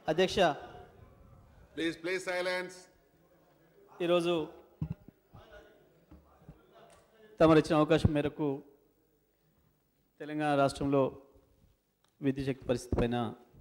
అధ్యక్ష Please, please silence. ఈరోజు తమరు ఇచ్చిన అవకాశం మేరకు తెలంగాణ రాష్ట్రంలో విద్యుత్ శక్తి పరిస్థితి పైన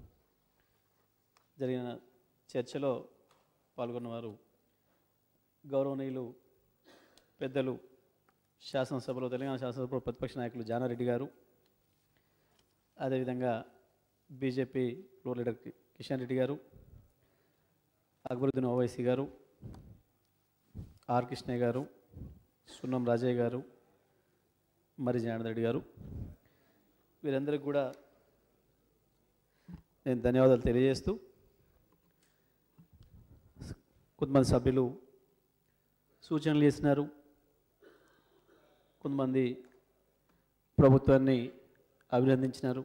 జరిగిన చర్చలో పాల్గొన్నవారు గౌరవనీయులు పెద్దలు శాసనసభలో తెలంగాణ శాసనసభలో ప్రతిపక్ష నాయకులు జానారెడ్డి గారు అదేవిధంగా బీజేపీ ఫ్లోర్ లీడర్ కి- కిషన్ రెడ్డి గారు అక్బరుద్దీన్ ఓవైసీ గారు ఆర్ కృష్ణయ్య గారు సున్నం రాజయ్య గారు మరి జనార్దన్ రెడ్డి గారు వీరందరికీ కూడా నేను ధన్యవాదాలు తెలియజేస్తూ కొంతమంది సభ్యులు సూచనలు చేసినారు కొంతమంది ప్రభుత్వాన్ని అభినందించినారు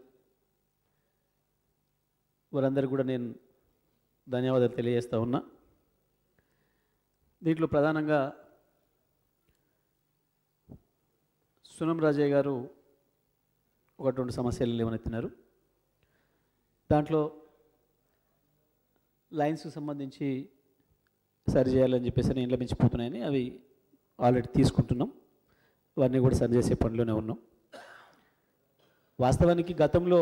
వారందరికీ కూడా నేను ధన్యవాదాలు తెలియజేస్తా ఉన్నా దీంట్లో ప్రధానంగా సునం రాజయ్య గారు ఒకటి రెండు సమస్యలు లేవనెత్తినారు దాంట్లో లైన్స్కి సంబంధించి సరి చేయాలని చెప్పేసి ఇండ్ల మించిపోతున్నాయని అవి ఆల్రెడీ తీసుకుంటున్నాం అవన్నీ కూడా సరి చేసే పనిలోనే ఉన్నాం వాస్తవానికి గతంలో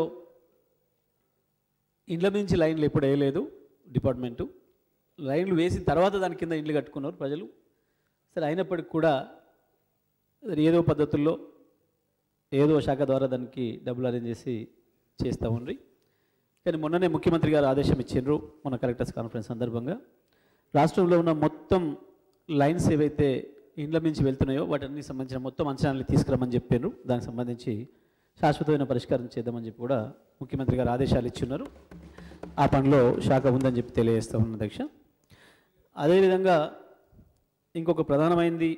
ఇండ్ల నుంచి లైన్లు ఎప్పుడు వేయలేదు డిపార్ట్మెంటు లైన్లు వేసిన తర్వాత దాని కింద ఇండ్లు కట్టుకున్నారు ప్రజలు సరే అయినప్పటికి కూడా అది ఏదో పద్ధతుల్లో ఏదో శాఖ ద్వారా దానికి డబ్బులు అరేంజ్ చేసి చేస్తూ ఉండ్రి కానీ మొన్ననే ముఖ్యమంత్రి గారు ఆదేశం ఇచ్చిండ్రు మన కలెక్టర్స్ కాన్ఫరెన్స్ సందర్భంగా రాష్ట్రంలో ఉన్న మొత్తం లైన్స్ ఏవైతే ఇండ్ల నుంచి వెళ్తున్నాయో వాటన్ని సంబంధించిన మొత్తం అంచనాలు తీసుకురమ్మని చెప్పారు దానికి సంబంధించి శాశ్వతమైన పరిష్కారం చేద్దామని చెప్పి కూడా ముఖ్యమంత్రి గారు ఆదేశాలు ఇచ్చున్నారు ఆ పనిలో శాఖ ఉందని చెప్పి తెలియజేస్తా ఉన్న అధ్యక్ష అదేవిధంగా ఇంకొక ప్రధానమైనది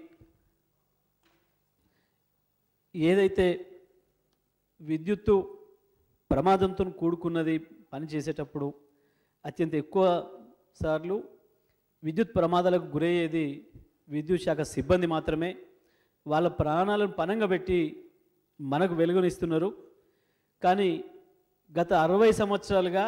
ఏదైతే విద్యుత్తు ప్రమాదంతో కూడుకున్నది పని చేసేటప్పుడు అత్యంత ఎక్కువ సార్లు విద్యుత్ ప్రమాదాలకు గురయ్యేది విద్యుత్ శాఖ సిబ్బంది మాత్రమే వాళ్ళ ప్రాణాలను పనంగా పెట్టి మనకు వెలుగునిస్తున్నారు కానీ గత అరవై సంవత్సరాలుగా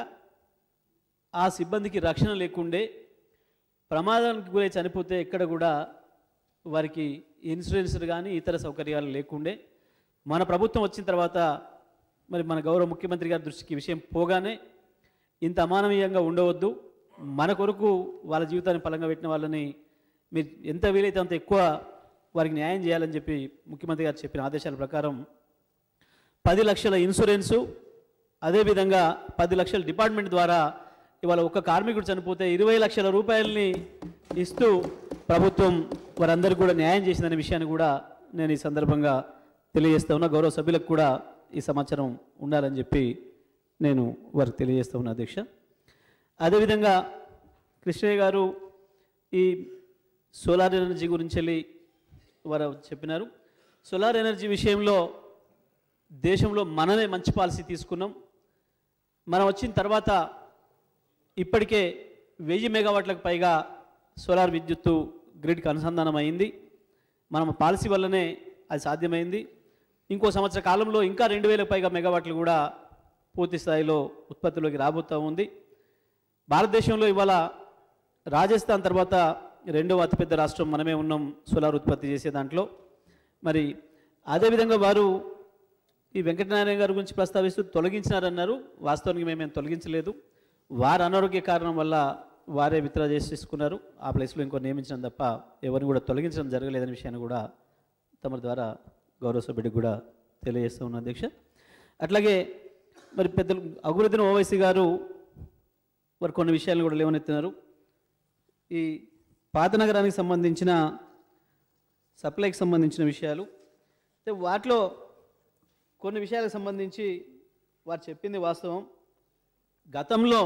ఆ సిబ్బందికి రక్షణ లేకుండే ప్రమాదానికి గురై చనిపోతే ఎక్కడ కూడా వారికి ఇన్సూరెన్స్ కానీ ఇతర సౌకర్యాలు లేకుండే మన ప్రభుత్వం వచ్చిన తర్వాత మరి మన గౌరవ ముఖ్యమంత్రి గారి దృష్టికి ఈ విషయం పోగానే ఇంత అమానవీయంగా ఉండవద్దు మన కొరకు వాళ్ళ జీవితాన్ని పలంగా పెట్టిన వాళ్ళని మీరు ఎంత వీలైతే అంత ఎక్కువ వారికి న్యాయం చేయాలని చెప్పి ముఖ్యమంత్రి గారు చెప్పిన ఆదేశాల ప్రకారం పది లక్షల ఇన్సూరెన్సు అదేవిధంగా పది లక్షల డిపార్ట్మెంట్ ద్వారా ఇవాళ ఒక కార్మికుడు చనిపోతే ఇరవై లక్షల రూపాయలని ఇస్తూ ప్రభుత్వం వారందరికీ కూడా న్యాయం చేసిందనే విషయాన్ని కూడా నేను ఈ సందర్భంగా తెలియజేస్తా ఉన్నా గౌరవ సభ్యులకు కూడా ఈ సమాచారం ఉండాలని చెప్పి నేను వారికి తెలియజేస్తా ఉన్నా అధ్యక్ష అదేవిధంగా కృష్ణయ్య గారు ఈ సోలార్ ఎనర్జీ గురించి వెళ్ళి వారు చెప్పినారు సోలార్ ఎనర్జీ విషయంలో దేశంలో మనమే మంచి పాలసీ తీసుకున్నాం మనం వచ్చిన తర్వాత ఇప్పటికే వెయ్యి మెగావాట్లకు పైగా సోలార్ విద్యుత్తు గ్రిడ్కి అనుసంధానం అయింది మనం పాలసీ వల్లనే అది సాధ్యమైంది ఇంకో సంవత్సర కాలంలో ఇంకా రెండు వేలకు పైగా మెగావాట్లు కూడా పూర్తి స్థాయిలో ఉత్పత్తిలోకి రాబోతూ ఉంది భారతదేశంలో ఇవాళ రాజస్థాన్ తర్వాత రెండవ అతిపెద్ద రాష్ట్రం మనమే ఉన్నాం సోలార్ ఉత్పత్తి చేసే దాంట్లో మరి అదేవిధంగా వారు ఈ వెంకటనారాయణ గారి గురించి ప్రస్తావిస్తూ తొలగించినారన్నారు వాస్తవానికి మేమేం తొలగించలేదు వారి అనారోగ్య కారణం వల్ల వారే విత్డ్రా చేసి తీసుకున్నారు ఆ ప్లేస్లో ఇంకో నియమించడం తప్ప ఎవరిని కూడా తొలగించడం జరగలేదనే విషయాన్ని కూడా తమ ద్వారా గౌరవ సభ్యుడికి కూడా తెలియజేస్తూ ఉన్న అధ్యక్ష అట్లాగే మరి పెద్దలు అభివృద్ధిని ఓవైసీ గారు వారు కొన్ని విషయాలు కూడా లేవనెత్తినారు ఈ పాత నగరానికి సంబంధించిన సప్లైకి సంబంధించిన విషయాలు అయితే వాటిలో కొన్ని విషయాలకు సంబంధించి వారు చెప్పింది వాస్తవం గతంలో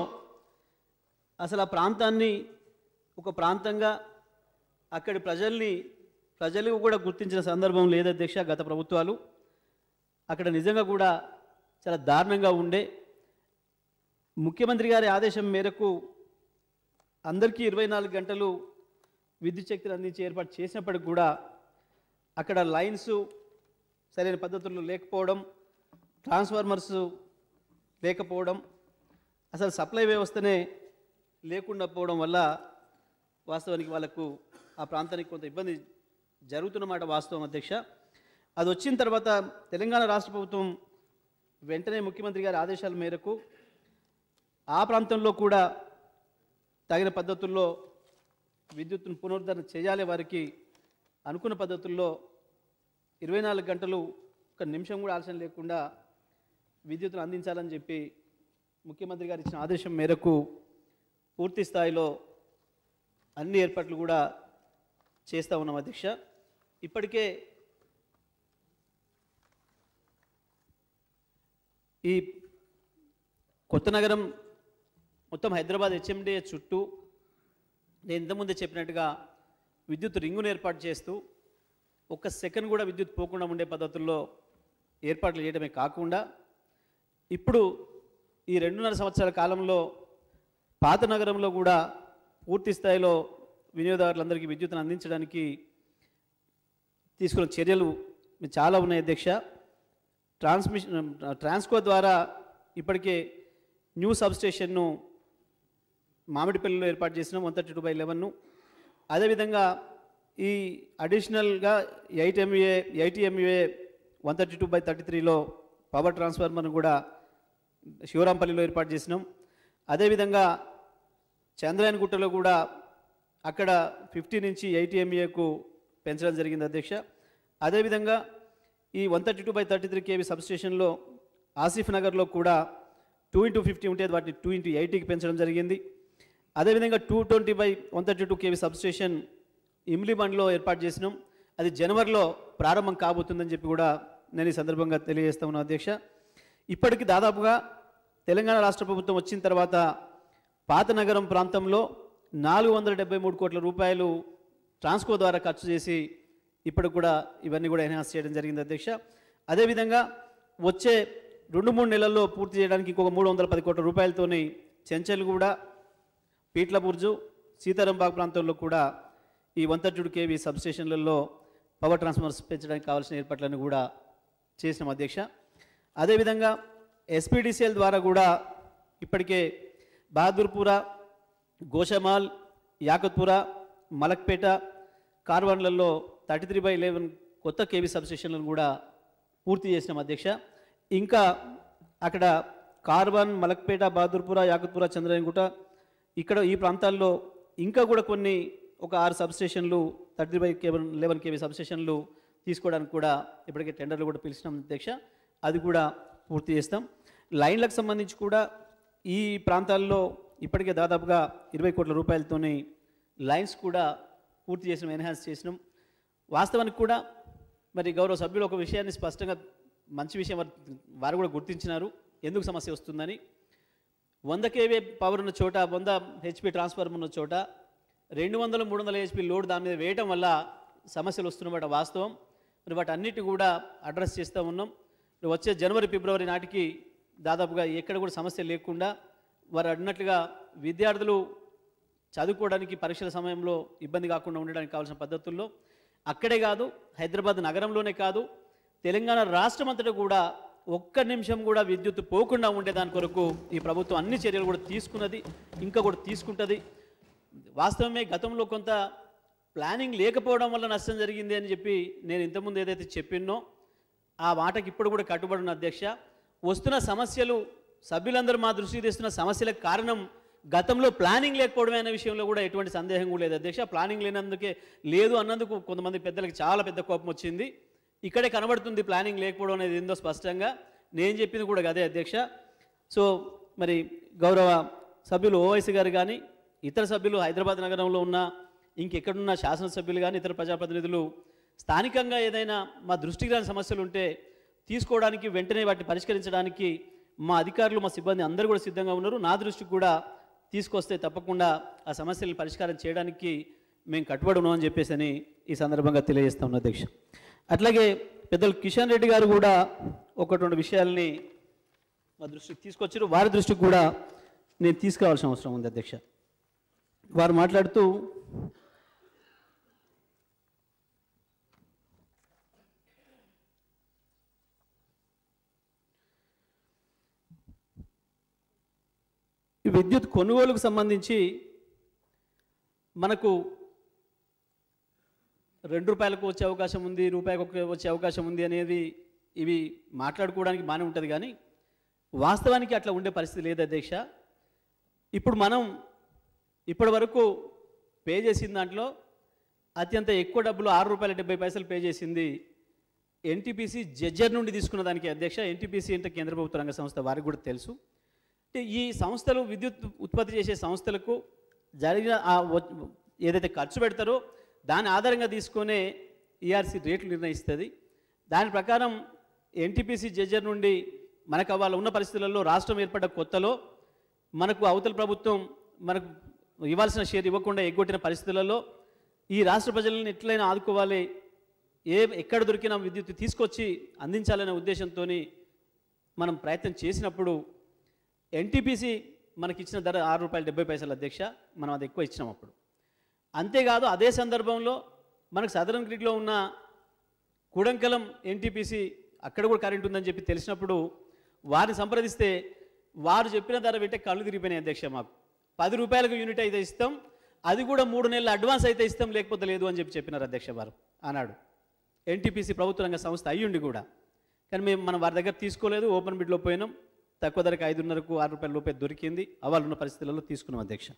అసలు ఆ ప్రాంతాన్ని ఒక ప్రాంతంగా అక్కడి ప్రజల్ని ప్రజలు కూడా గుర్తించిన సందర్భం లేదు అధ్యక్ష గత ప్రభుత్వాలు అక్కడ నిజంగా కూడా చాలా దారుణంగా ఉండే ముఖ్యమంత్రి గారి ఆదేశం మేరకు అందరికీ ఇరవై నాలుగు గంటలు విద్యుత్ శక్తిని అందించి ఏర్పాటు చేసినప్పటికి కూడా అక్కడ లైన్స్ సరైన పద్ధతుల్లో లేకపోవడం ట్రాన్స్ఫార్మర్స్ లేకపోవడం అసలు సప్లై వ్యవస్థనే లేకుండా పోవడం వల్ల వాస్తవానికి వాళ్ళకు ఆ ప్రాంతానికి కొంత ఇబ్బంది జరుగుతున్నమాట వాస్తవం అధ్యక్ష అది వచ్చిన తర్వాత తెలంగాణ రాష్ట్ర ప్రభుత్వం వెంటనే ముఖ్యమంత్రి గారి ఆదేశాల మేరకు ఆ ప్రాంతంలో కూడా తగిన పద్ధతుల్లో విద్యుత్తును పునరుద్ధరణ చేయాలి వారికి అనుకున్న పద్ధతుల్లో ఇరవై నాలుగు గంటలు ఒక నిమిషం కూడా ఆలస్యం లేకుండా విద్యుత్తును అందించాలని చెప్పి ముఖ్యమంత్రి గారు ఇచ్చిన ఆదేశం మేరకు పూర్తి స్థాయిలో అన్ని ఏర్పాట్లు కూడా చేస్తూ ఉన్నాం అధ్యక్ష ఇప్పటికే ఈ కొత్త నగరం మొత్తం హైదరాబాద్ హెచ్ఎండిఏ చుట్టూ నేను ఇంతకుముందే చెప్పినట్టుగా విద్యుత్ రింగును ఏర్పాటు చేస్తూ ఒక్క సెకండ్ కూడా విద్యుత్ పోకుండా ఉండే పద్ధతుల్లో ఏర్పాట్లు చేయడమే కాకుండా ఇప్పుడు ఈ రెండున్నర సంవత్సరాల కాలంలో పాత నగరంలో కూడా పూర్తి స్థాయిలో వినియోగదారులందరికీ విద్యుత్తును అందించడానికి తీసుకున్న చర్యలు చాలా ఉన్నాయి అధ్యక్ష ట్రాన్స్మిషన్ ట్రాన్స్కో ద్వారా ఇప్పటికే న్యూ సబ్స్టేషన్ను మామిడిపల్లిలో ఏర్పాటు చేసినాం వన్ థర్టీ టూ బై లెవెన్ను అదేవిధంగా ఈ అడిషనల్గా eight MA eighty MA one thirty two by thirty త్రీలో పవర్ ట్రాన్స్ఫార్మర్ను కూడా శివరాంపల్లిలో ఏర్పాటు చేసినాం అదేవిధంగా చంద్రాయనగుట్టలో కూడా అక్కడ ఫిఫ్టీ నుంచి ఎయిటీ ఎంఏకు పెంచడం జరిగింది అధ్యక్ష అదేవిధంగా ఈ one thirty two by thirty three KV సబ్స్టేషన్లో ఆసిఫ్ నగర్లో కూడా టూ ఇంటూ ఫిఫ్టీ ఉంటే వాటిని టూ ఇంటూ ఎయిటీకి పెంచడం జరిగింది అదేవిధంగా two twenty by one thirty two KV substation ఇమ్లిబండ్లో ఏర్పాటు చేసినాం అది జనవరిలో ప్రారంభం కాబోతుందని చెప్పి కూడా నేను ఈ సందర్భంగా తెలియజేస్తా ఉన్నాను అధ్యక్ష ఇప్పటికి దాదాపుగా తెలంగాణ రాష్ట్ర ప్రభుత్వం వచ్చిన తర్వాత పాత నగరం ప్రాంతంలో నాలుగు వందల డెబ్బై మూడు కోట్ల రూపాయలు ట్రాన్స్కో ద్వారా ఖర్చు చేసి ఇప్పటికి కూడా ఇవన్నీ కూడా ఎన్హాన్స్ చేయడం జరిగింది అధ్యక్ష అదేవిధంగా వచ్చే రెండు మూడు నెలల్లో పూర్తి చేయడానికి ఇంకొక మూడు వందల పది కోట్ల రూపాయలతోని చెంచల్గూడ పీట్ల బుర్జు సీతారాంబాగ్ ప్రాంతంలో కూడా ఈ వన్ థర్టీ టూ కేవీ సబ్స్టేషన్లలో పవర్ ట్రాన్స్ఫార్మర్స్ పెంచడానికి కావాల్సిన ఏర్పాట్లను కూడా చేసినాం అధ్యక్ష అదేవిధంగా ఎస్పీడీసీఎల్ ద్వారా కూడా ఇప్పటికే బహదూర్పుర గోషమాల్ యాకత్పుర మలక్పేట కార్వాన్లలో థర్టీ త్రీ బై లెవెన్ కొత్త కేవీ సబ్స్టేషన్లను కూడా పూర్తి చేసినాం అధ్యక్ష ఇంకా అక్కడ కార్వాన్ మలక్పేట బహదూర్పుర యాకత్పుర చంద్రయంగుట ఇక్కడ ఈ ప్రాంతాల్లో ఇంకా కూడా కొన్ని ఒక ఆరు సబ్స్టేషన్లు థర్టీ బై కేవన్ లెవెన్ కేవీ సబ్స్టేషన్లు తీసుకోవడానికి కూడా ఇప్పటికే టెండర్లు కూడా పిలిచినాం అధ్యక్ష అది కూడా పూర్తి చేస్తాం లైన్లకు సంబంధించి కూడా ఈ ప్రాంతాల్లో ఇప్పటికే దాదాపుగా ఇరవై కోట్ల రూపాయలతోని లైన్స్ కూడా పూర్తి చేసినాం ఎన్హాన్స్ చేసినాం వాస్తవానికి కూడా మరి గౌరవ సభ్యులు ఒక విషయాన్ని స్పష్టంగా మంచి విషయం వారు- వారు కూడా గుర్తించినారు ఎందుకు సమస్య వస్తుందని వంద కేవీ పవర్ ఉన్న చోట వంద హెచ్పి ట్రాన్స్ఫార్మర్ ఉన్న చోట రెండు వందల మూడు వందల హెచ్పి లోడ్ దాని మీద వేయటం వల్ల సమస్యలు వస్తున్నమాట వాస్తవం మరి వాటి అన్నిటి కూడా అడ్రస్ చేస్తూ ఉన్నాం మరి వచ్చే జనవరి ఫిబ్రవరి నాటికి దాదాపుగా ఎక్కడ కూడా సమస్య లేకుండా వారు అన్నట్లుగా విద్యార్థులు చదువుకోవడానికి పరీక్షల సమయంలో ఇబ్బంది కాకుండా ఉండడానికి కావాల్సిన పద్ధతుల్లో అక్కడే కాదు హైదరాబాద్ నగరంలోనే కాదు తెలంగాణ రాష్ట్రం అంతటా కూడా ఒక్క నిమిషం కూడా విద్యుత్ పోకుండా ఉండే దాని కొరకు ఈ ప్రభుత్వం అన్ని చర్యలు కూడా తీసుకున్నది ఇంకా కూడా తీసుకుంటుంది వాస్తవమే గతంలో కొంత ప్లానింగ్ లేకపోవడం వల్ల నష్టం జరిగింది అని చెప్పి నేను ఇంతకుముందు ఏదైతే చెప్పినో ఆ మాటకి ఇప్పుడు కూడా కట్టుబడి ఉన్న అధ్యక్ష వస్తున్న సమస్యలు సభ్యులందరూ మా దృష్టికి తెస్తున్న సమస్యలకు కారణం గతంలో ప్లానింగ్ లేకపోవడమే అనే విషయంలో కూడా ఎటువంటి సందేహం కూడా లేదు అధ్యక్ష ప్లానింగ్ లేనందుకే లేదు అన్నందుకు కొంతమంది పెద్దలకు చాలా పెద్ద కోపం వచ్చింది ఇక్కడే కనబడుతుంది ప్లానింగ్ లేకపోవడం అనేది ఏందో స్పష్టంగా నేను చెప్పింది కూడా అదే అధ్యక్ష సో మరి గౌరవ సభ్యులు ఓవైసీ గారు కానీ ఇతర సభ్యులు హైదరాబాద్ నగరంలో ఉన్న ఇంకెక్కడున్న శాసనసభ్యులు కానీ ఇతర ప్రజాప్రతినిధులు స్థానికంగా ఏదైనా మా దృష్టికి రాని సమస్యలు ఉంటే తీసుకోవడానికి వెంటనే వాటిని పరిష్కరించడానికి మా అధికారులు మా సిబ్బంది అందరూ కూడా సిద్ధంగా ఉన్నారు నా దృష్టికి కూడా తీసుకొస్తే తప్పకుండా ఆ సమస్యలను పరిష్కారం చేయడానికి మేము కట్టుబడి ఉన్నామని చెప్పేసి అని ఈ సందర్భంగా తెలియజేస్తా ఉన్నా అధ్యక్ష అట్లాగే పెద్దలు కిషన్ రెడ్డి గారు కూడా ఒకటి రెండు విషయాల్ని మా దృష్టికి తీసుకొచ్చారు వారి దృష్టికి కూడా నేను తీసుకురావాల్సిన అవసరం ఉంది అధ్యక్ష వారు మాట్లాడుతూ విద్యుత్ కొనుగోలుకు సంబంధించి మనకు రెండు రూపాయలకు వచ్చే అవకాశం ఉంది రూపాయికి ఒక వచ్చే అవకాశం ఉంది అనేది ఇవి మాట్లాడుకోవడానికి బాగానే ఉంటుంది కానీ వాస్తవానికి అట్లా ఉండే పరిస్థితి లేదు అధ్యక్ష ఇప్పుడు మనం ఇప్పటి వరకు పే చేసిన దాంట్లో అత్యంత ఎక్కువ డబ్బులు ఆరు రూపాయల డెబ్బై పైసలు పే చేసింది ఎన్టీపీసీ జడ్జర్ నుండి తీసుకున్న దానికి అధ్యక్ష ఎన్టీపీసీ అంటే కేంద్ర ప్రభుత్వ రంగ సంస్థ వారికి కూడా తెలుసు అంటే ఈ సంస్థలు విద్యుత్ ఉత్పత్తి చేసే సంస్థలకు జరిగిన ఆ వ- ఏదైతే ఖర్చు పెడతారో దాని ఆధారంగా తీసుకునే ఈఆర్సీ రేట్లు నిర్ణయిస్తుంది దాని ప్రకారం ఎన్టీపీసీ జడ్జర్ నుండి మనకు వాళ్ళ ఉన్న పరిస్థితులలో రాష్ట్రం ఏర్పడ్డ కొత్తలో మనకు అవతల ప్రభుత్వం మనకు ఇవ్వాల్సిన షేర్ ఇవ్వకుండా ఎగ్గొట్టిన పరిస్థితులలో ఈ రాష్ట్ర ప్రజలను ఎట్లయినా ఆదుకోవాలి ఏ ఎక్కడ దొరికిన విద్యుత్ తీసుకొచ్చి అందించాలనే ఉద్దేశంతో మనం ప్రయత్నం చేసినప్పుడు ఎన్టీపీసీ మనకి ఇచ్చిన ధర ఆరు రూపాయలు డెబ్బై పైసలు అధ్యక్ష మనం అది ఎక్కువ ఇచ్చినాం అప్పుడు అంతేకాదు అదే సందర్భంలో మనకు సదరన్ గ్రిడ్లో ఉన్న కుడంకలం ఎన్టీపీసీ అక్కడ కూడా కరెంట్ ఉందని చెప్పి తెలిసినప్పుడు వారిని సంప్రదిస్తే వారు చెప్పిన ధర పెట్టే కళ్ళు తిరిగిపోయినాయి అధ్యక్ష మాకు పది రూపాయలకు యూనిట్ అయితే ఇస్తాం అది కూడా మూడు నెలల అడ్వాన్స్ అయితే ఇస్తాం లేకపోతే లేదు అని చెప్పి చెప్పినారు అధ్యక్ష వారు ఆనాడు ఎన్టీపీసీ ప్రభుత్వ రంగ సంస్థ అయ్యుండి కూడా కానీ మేము మనం వారి దగ్గర తీసుకోలేదు ఓపెన్ బిడ్లో పోయినాం తక్కువ ధరకు ఐదున్నరకు ఆరు రూపాయల రూపాయ దొరికింది అవాళ్ళు ఉన్న పరిస్థితులలో తీసుకున్నాం అధ్యక్ష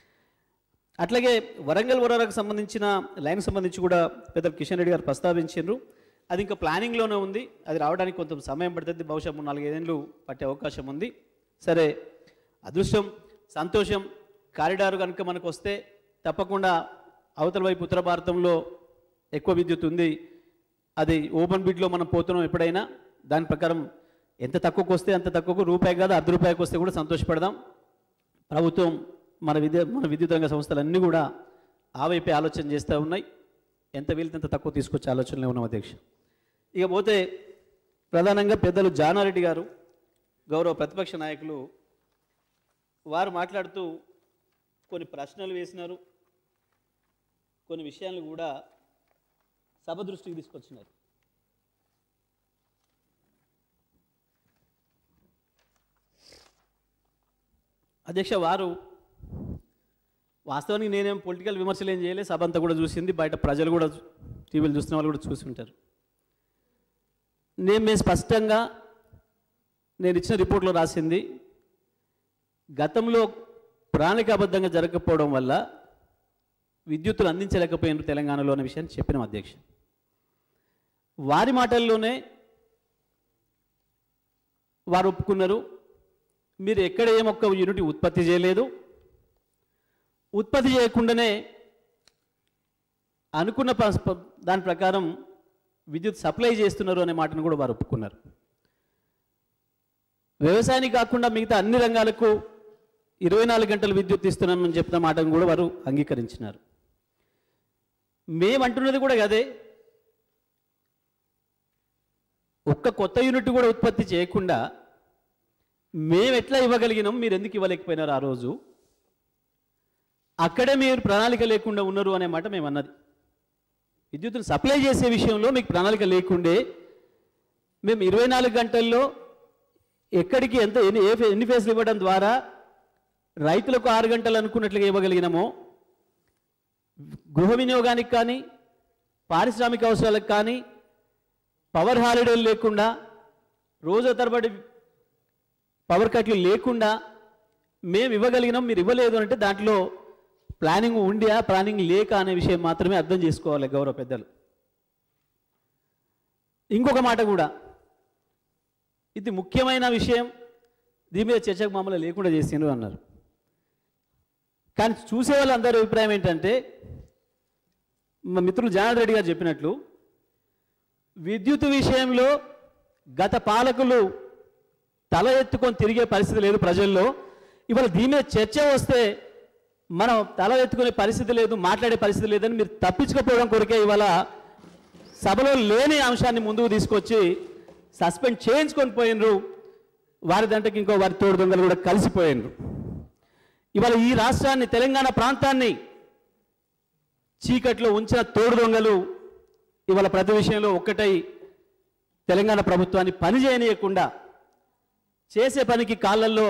అట్లాగే వరంగల్ వరకు సంబంధించిన లైన్ సంబంధించి కూడా పెద్దలు కిషన్ రెడ్డి గారు ప్రస్తావించారు అది ఇంకా ప్లానింగ్లోనే ఉంది అది రావడానికి కొంత సమయం పడుతుంది బహుశా మూడు నాలుగైదేళ్ళు పట్టే అవకాశం ఉంది సరే అదృష్టం సంతోషం కారిడార్ కనుక మనకు వస్తే తప్పకుండా అవతల వైపు ఉత్తర భారతంలో ఎక్కువ విద్యుత్ ఉంది అది ఓపెన్ బిడ్లో మనం పోతున్నాం ఎప్పుడైనా దాని ప్రకారం ఎంత తక్కువకు వస్తే అంత తక్కువకు రూపాయి కాదు అర్ధ రూపాయికి వస్తే కూడా సంతోషపడదాం ప్రభుత్వం మన విద్య మన విద్యుత్ రంగ సంస్థలన్నీ కూడా ఆ వైపే ఆలోచన చేస్తూ ఉన్నాయి ఎంత వీలైతే అంత తక్కువ తీసుకొచ్చే ఆలోచనలో ఉన్నాం అధ్యక్ష ఇక పోతే ప్రధానంగా పెద్దలు జానారెడ్డి గారు గౌరవ ప్రతిపక్ష నాయకులు వారు మాట్లాడుతూ కొన్ని ప్రశ్నలు వేసినారు కొన్ని విషయాలను కూడా సభ దృష్టికి తీసుకొచ్చినారు అధ్యక్ష వారు వాస్తవానికి నేనేం పొలిటికల్ విమర్శలు ఏం చేయలేదు సభ అంతా కూడా చూసింది బయట ప్రజలు కూడా టీవీలు చూస్తున్న వాళ్ళు కూడా చూసి ఉంటారు నేను మేము స్పష్టంగా నేను ఇచ్చిన రిపోర్ట్లో రాసింది గతంలో ప్రణాళికాబద్ధంగా జరగకపోవడం వల్ల విద్యుత్తులు అందించలేకపోయినారు తెలంగాణలో అనే విషయాన్ని చెప్పినాం అధ్యక్ష వారి మాటల్లోనే వారు ఒప్పుకున్నారు మీరు ఎక్కడ ఏమొక్క యూనిట్ ఉత్పత్తి చేయలేదు ఉత్పత్తి చేయకుండానే అనుకున్న ప- ప- దాని ప్రకారం విద్యుత్ సప్లై చేస్తున్నారు అనే మాటను కూడా వారు ఒప్పుకున్నారు వ్యవసాయానికి కాకుండా మిగతా అన్ని రంగాలకు ఇరవై నాలుగు గంటలు విద్యుత్ ఇస్తున్నామని చెప్పిన మాటను కూడా వారు అంగీకరించినారు మేమంటున్నది కూడా అదే ఒక్క కొత్త యూనిట్ కూడా ఉత్పత్తి చేయకుండా మేము ఎట్లా ఇవ్వగలిగినాం మీరు ఎందుకు ఇవ్వలేకపోయినారు ఆ రోజు అక్కడే మీరు ప్రణాళిక లేకుండా ఉన్నారు అనే మాట మేము అన్నది విద్యుత్తును సప్లై చేసే విషయంలో మీకు ప్రణాళిక లేకుండే మేము ఇరవై నాలుగు గంటల్లో ఎక్కడికి ఎంత ఎన్ని ఏ ఫే- ఎన్ని ఫేస్లు ఇవ్వడం ద్వారా రైతులకు ఆరు గంటలు అనుకున్నట్లుగా ఇవ్వగలిగినామో గృహ వినియోగానికి కానీ పారిశ్రామిక అవసరాలకు కానీ పవర్ హాలిడేలు లేకుండా రోజు తరబడి పవర్ కట్లు లేకుండా మేము ఇవ్వగలిగినాం మీరు ఇవ్వలేదు అంటే దాంట్లో ప్లానింగ్ ఉండియా ప్లానింగ్ లేక అనే విషయం మాత్రమే అర్థం చేసుకోవాలి గౌరవ పెద్దలు ఇంకొక మాట కూడా ఇది ముఖ్యమైన విషయం దీని మీద చర్చకు మామూలు లేకుండా చేసిండ్రు అన్నారు కానీ చూసే వాళ్ళందరి అభిప్రాయం ఏంటంటే మా మిత్రులు జనార్దన్ రెడ్డి గారు చెప్పినట్లు విద్యుత్ విషయంలో గత పాలకులు తల ఎత్తుకొని తిరిగే పరిస్థితి లేదు ప్రజల్లో ఇవాళ దీని మీద చర్చ వస్తే మనం తల ఎత్తుకునే పరిస్థితి లేదు మాట్లాడే పరిస్థితి లేదని మీరు తప్పించుకోపోవడం కొరకే ఇవాళ సభలో లేని అంశాన్ని ముందుకు తీసుకొచ్చి సస్పెండ్ చేయించుకొని పోయినరు వారి దంటకి ఇంకో వారి తోడు దొంగలు కూడా కలిసిపోయినరు ఇవాళ ఈ రాష్ట్రాన్ని తెలంగాణ ప్రాంతాన్ని చీకట్లో ఉంచిన తోడు దొంగలు ఇవాళ ప్రతి విషయంలో ఒక్కటై తెలంగాణ ప్రభుత్వాన్ని పని చేయనీయకుండా చేసే పనికి కాళ్ళల్లో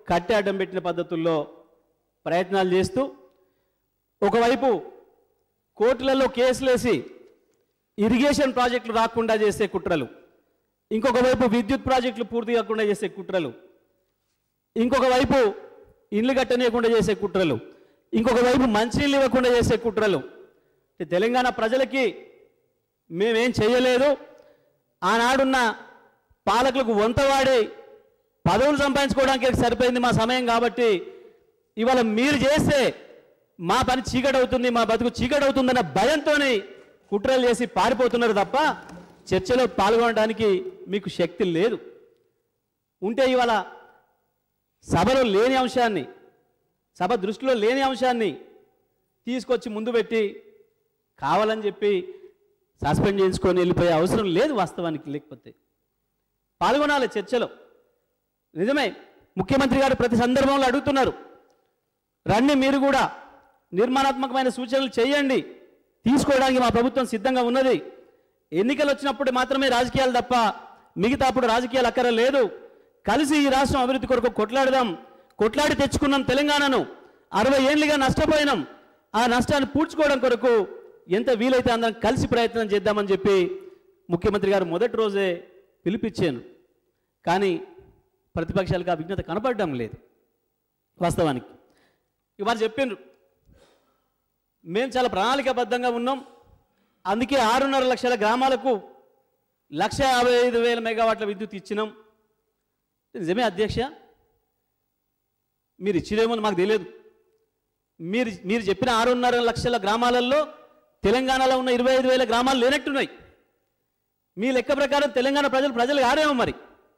కట్టె అడ్డం పెట్టిన పద్ధతుల్లో ప్రయత్నాలు చేస్తూ ఒకవైపు కోర్టులలో కేసులేసి ఇరిగేషన్ ప్రాజెక్టులు రాకుండా చేసే కుట్రలు ఇంకొక వైపు విద్యుత్ ప్రాజెక్టులు పూర్తి కాకుండా చేసే కుట్రలు ఇంకొక వైపు ఇండ్లు కట్టనీయకుండా చేసే కుట్రలు ఇంకొక వైపు మంచినీళ్ళు ఇవ్వకుండా చేసే కుట్రలు అంటే తెలంగాణ ప్రజలకి మేమేం చేయలేదు ఆనాడున్న పాలకులకు వంతవాడి పదవులు సంపాదించుకోవడానికి సరిపోయింది మా సమయం కాబట్టి ఇవాళ మీరు చేస్తే మా పని చీకటవుతుంది మా బతుకు చీకటవుతుందన్న భయంతోని కుట్రలు చేసి పారిపోతున్నారు తప్ప చర్చలో పాల్గొనడానికి మీకు శక్తి లేదు ఉంటే ఇవాళ సభలో లేని అంశాన్ని సభ దృష్టిలో లేని అంశాన్ని తీసుకొచ్చి ముందు పెట్టి కావాలని చెప్పి సస్పెండ్ చేయించుకొని వెళ్ళిపోయే అవసరం లేదు వాస్తవానికి లేకపోతే పాల్గొనాలి చర్చలో నిజమే ముఖ్యమంత్రి గారు ప్రతి సందర్భంలో అడుగుతున్నారు రండి మీరు కూడా నిర్మాణాత్మకమైన సూచనలు చేయండి తీసుకోవడానికి మా ప్రభుత్వం సిద్ధంగా ఉన్నది ఎన్నికలు వచ్చినప్పుడు మాత్రమే రాజకీయాలు తప్ప మిగతా అప్పుడు రాజకీయాలు అక్కర లేదు కలిసి ఈ రాష్ట్రం అభివృద్ధి కొరకు కొట్లాడదాం కొట్లాడి తెచ్చుకున్నాం తెలంగాణను అరవై ఏళ్ళుగా నష్టపోయినాం ఆ నష్టాన్ని పూడ్చుకోవడం కొరకు ఎంత వీలైతే అందరం కలిసి ప్రయత్నం చేద్దామని చెప్పి ముఖ్యమంత్రి గారు మొదటి రోజే పిలిపించాను కానీ ప్రతిపక్షాలకు ఆ విఘ్నత కనపడడం లేదు వాస్తవానికి ఇవాళ చెప్పిండ్రు మేము చాలా ప్రణాళికాబద్ధంగా ఉన్నాం అందుకే ఆరున్నర లక్షల గ్రామాలకు లక్ష యాభై ఐదు వేల మెగావాట్ల విద్యుత్ ఇచ్చినాం నిజమే అధ్యక్ష మీరు ఇచ్చినేమో మాకు తెలియదు మీరు మీరు చెప్పిన ఆరున్నర లక్షల గ్రామాలలో తెలంగాణలో ఉన్న ఇరవై ఐదు వేల గ్రామాలు లేనట్టున్నాయి మీ లెక్క ప్రకారం తెలంగాణ ప్రజలు ప్రజలు కారేమో మరి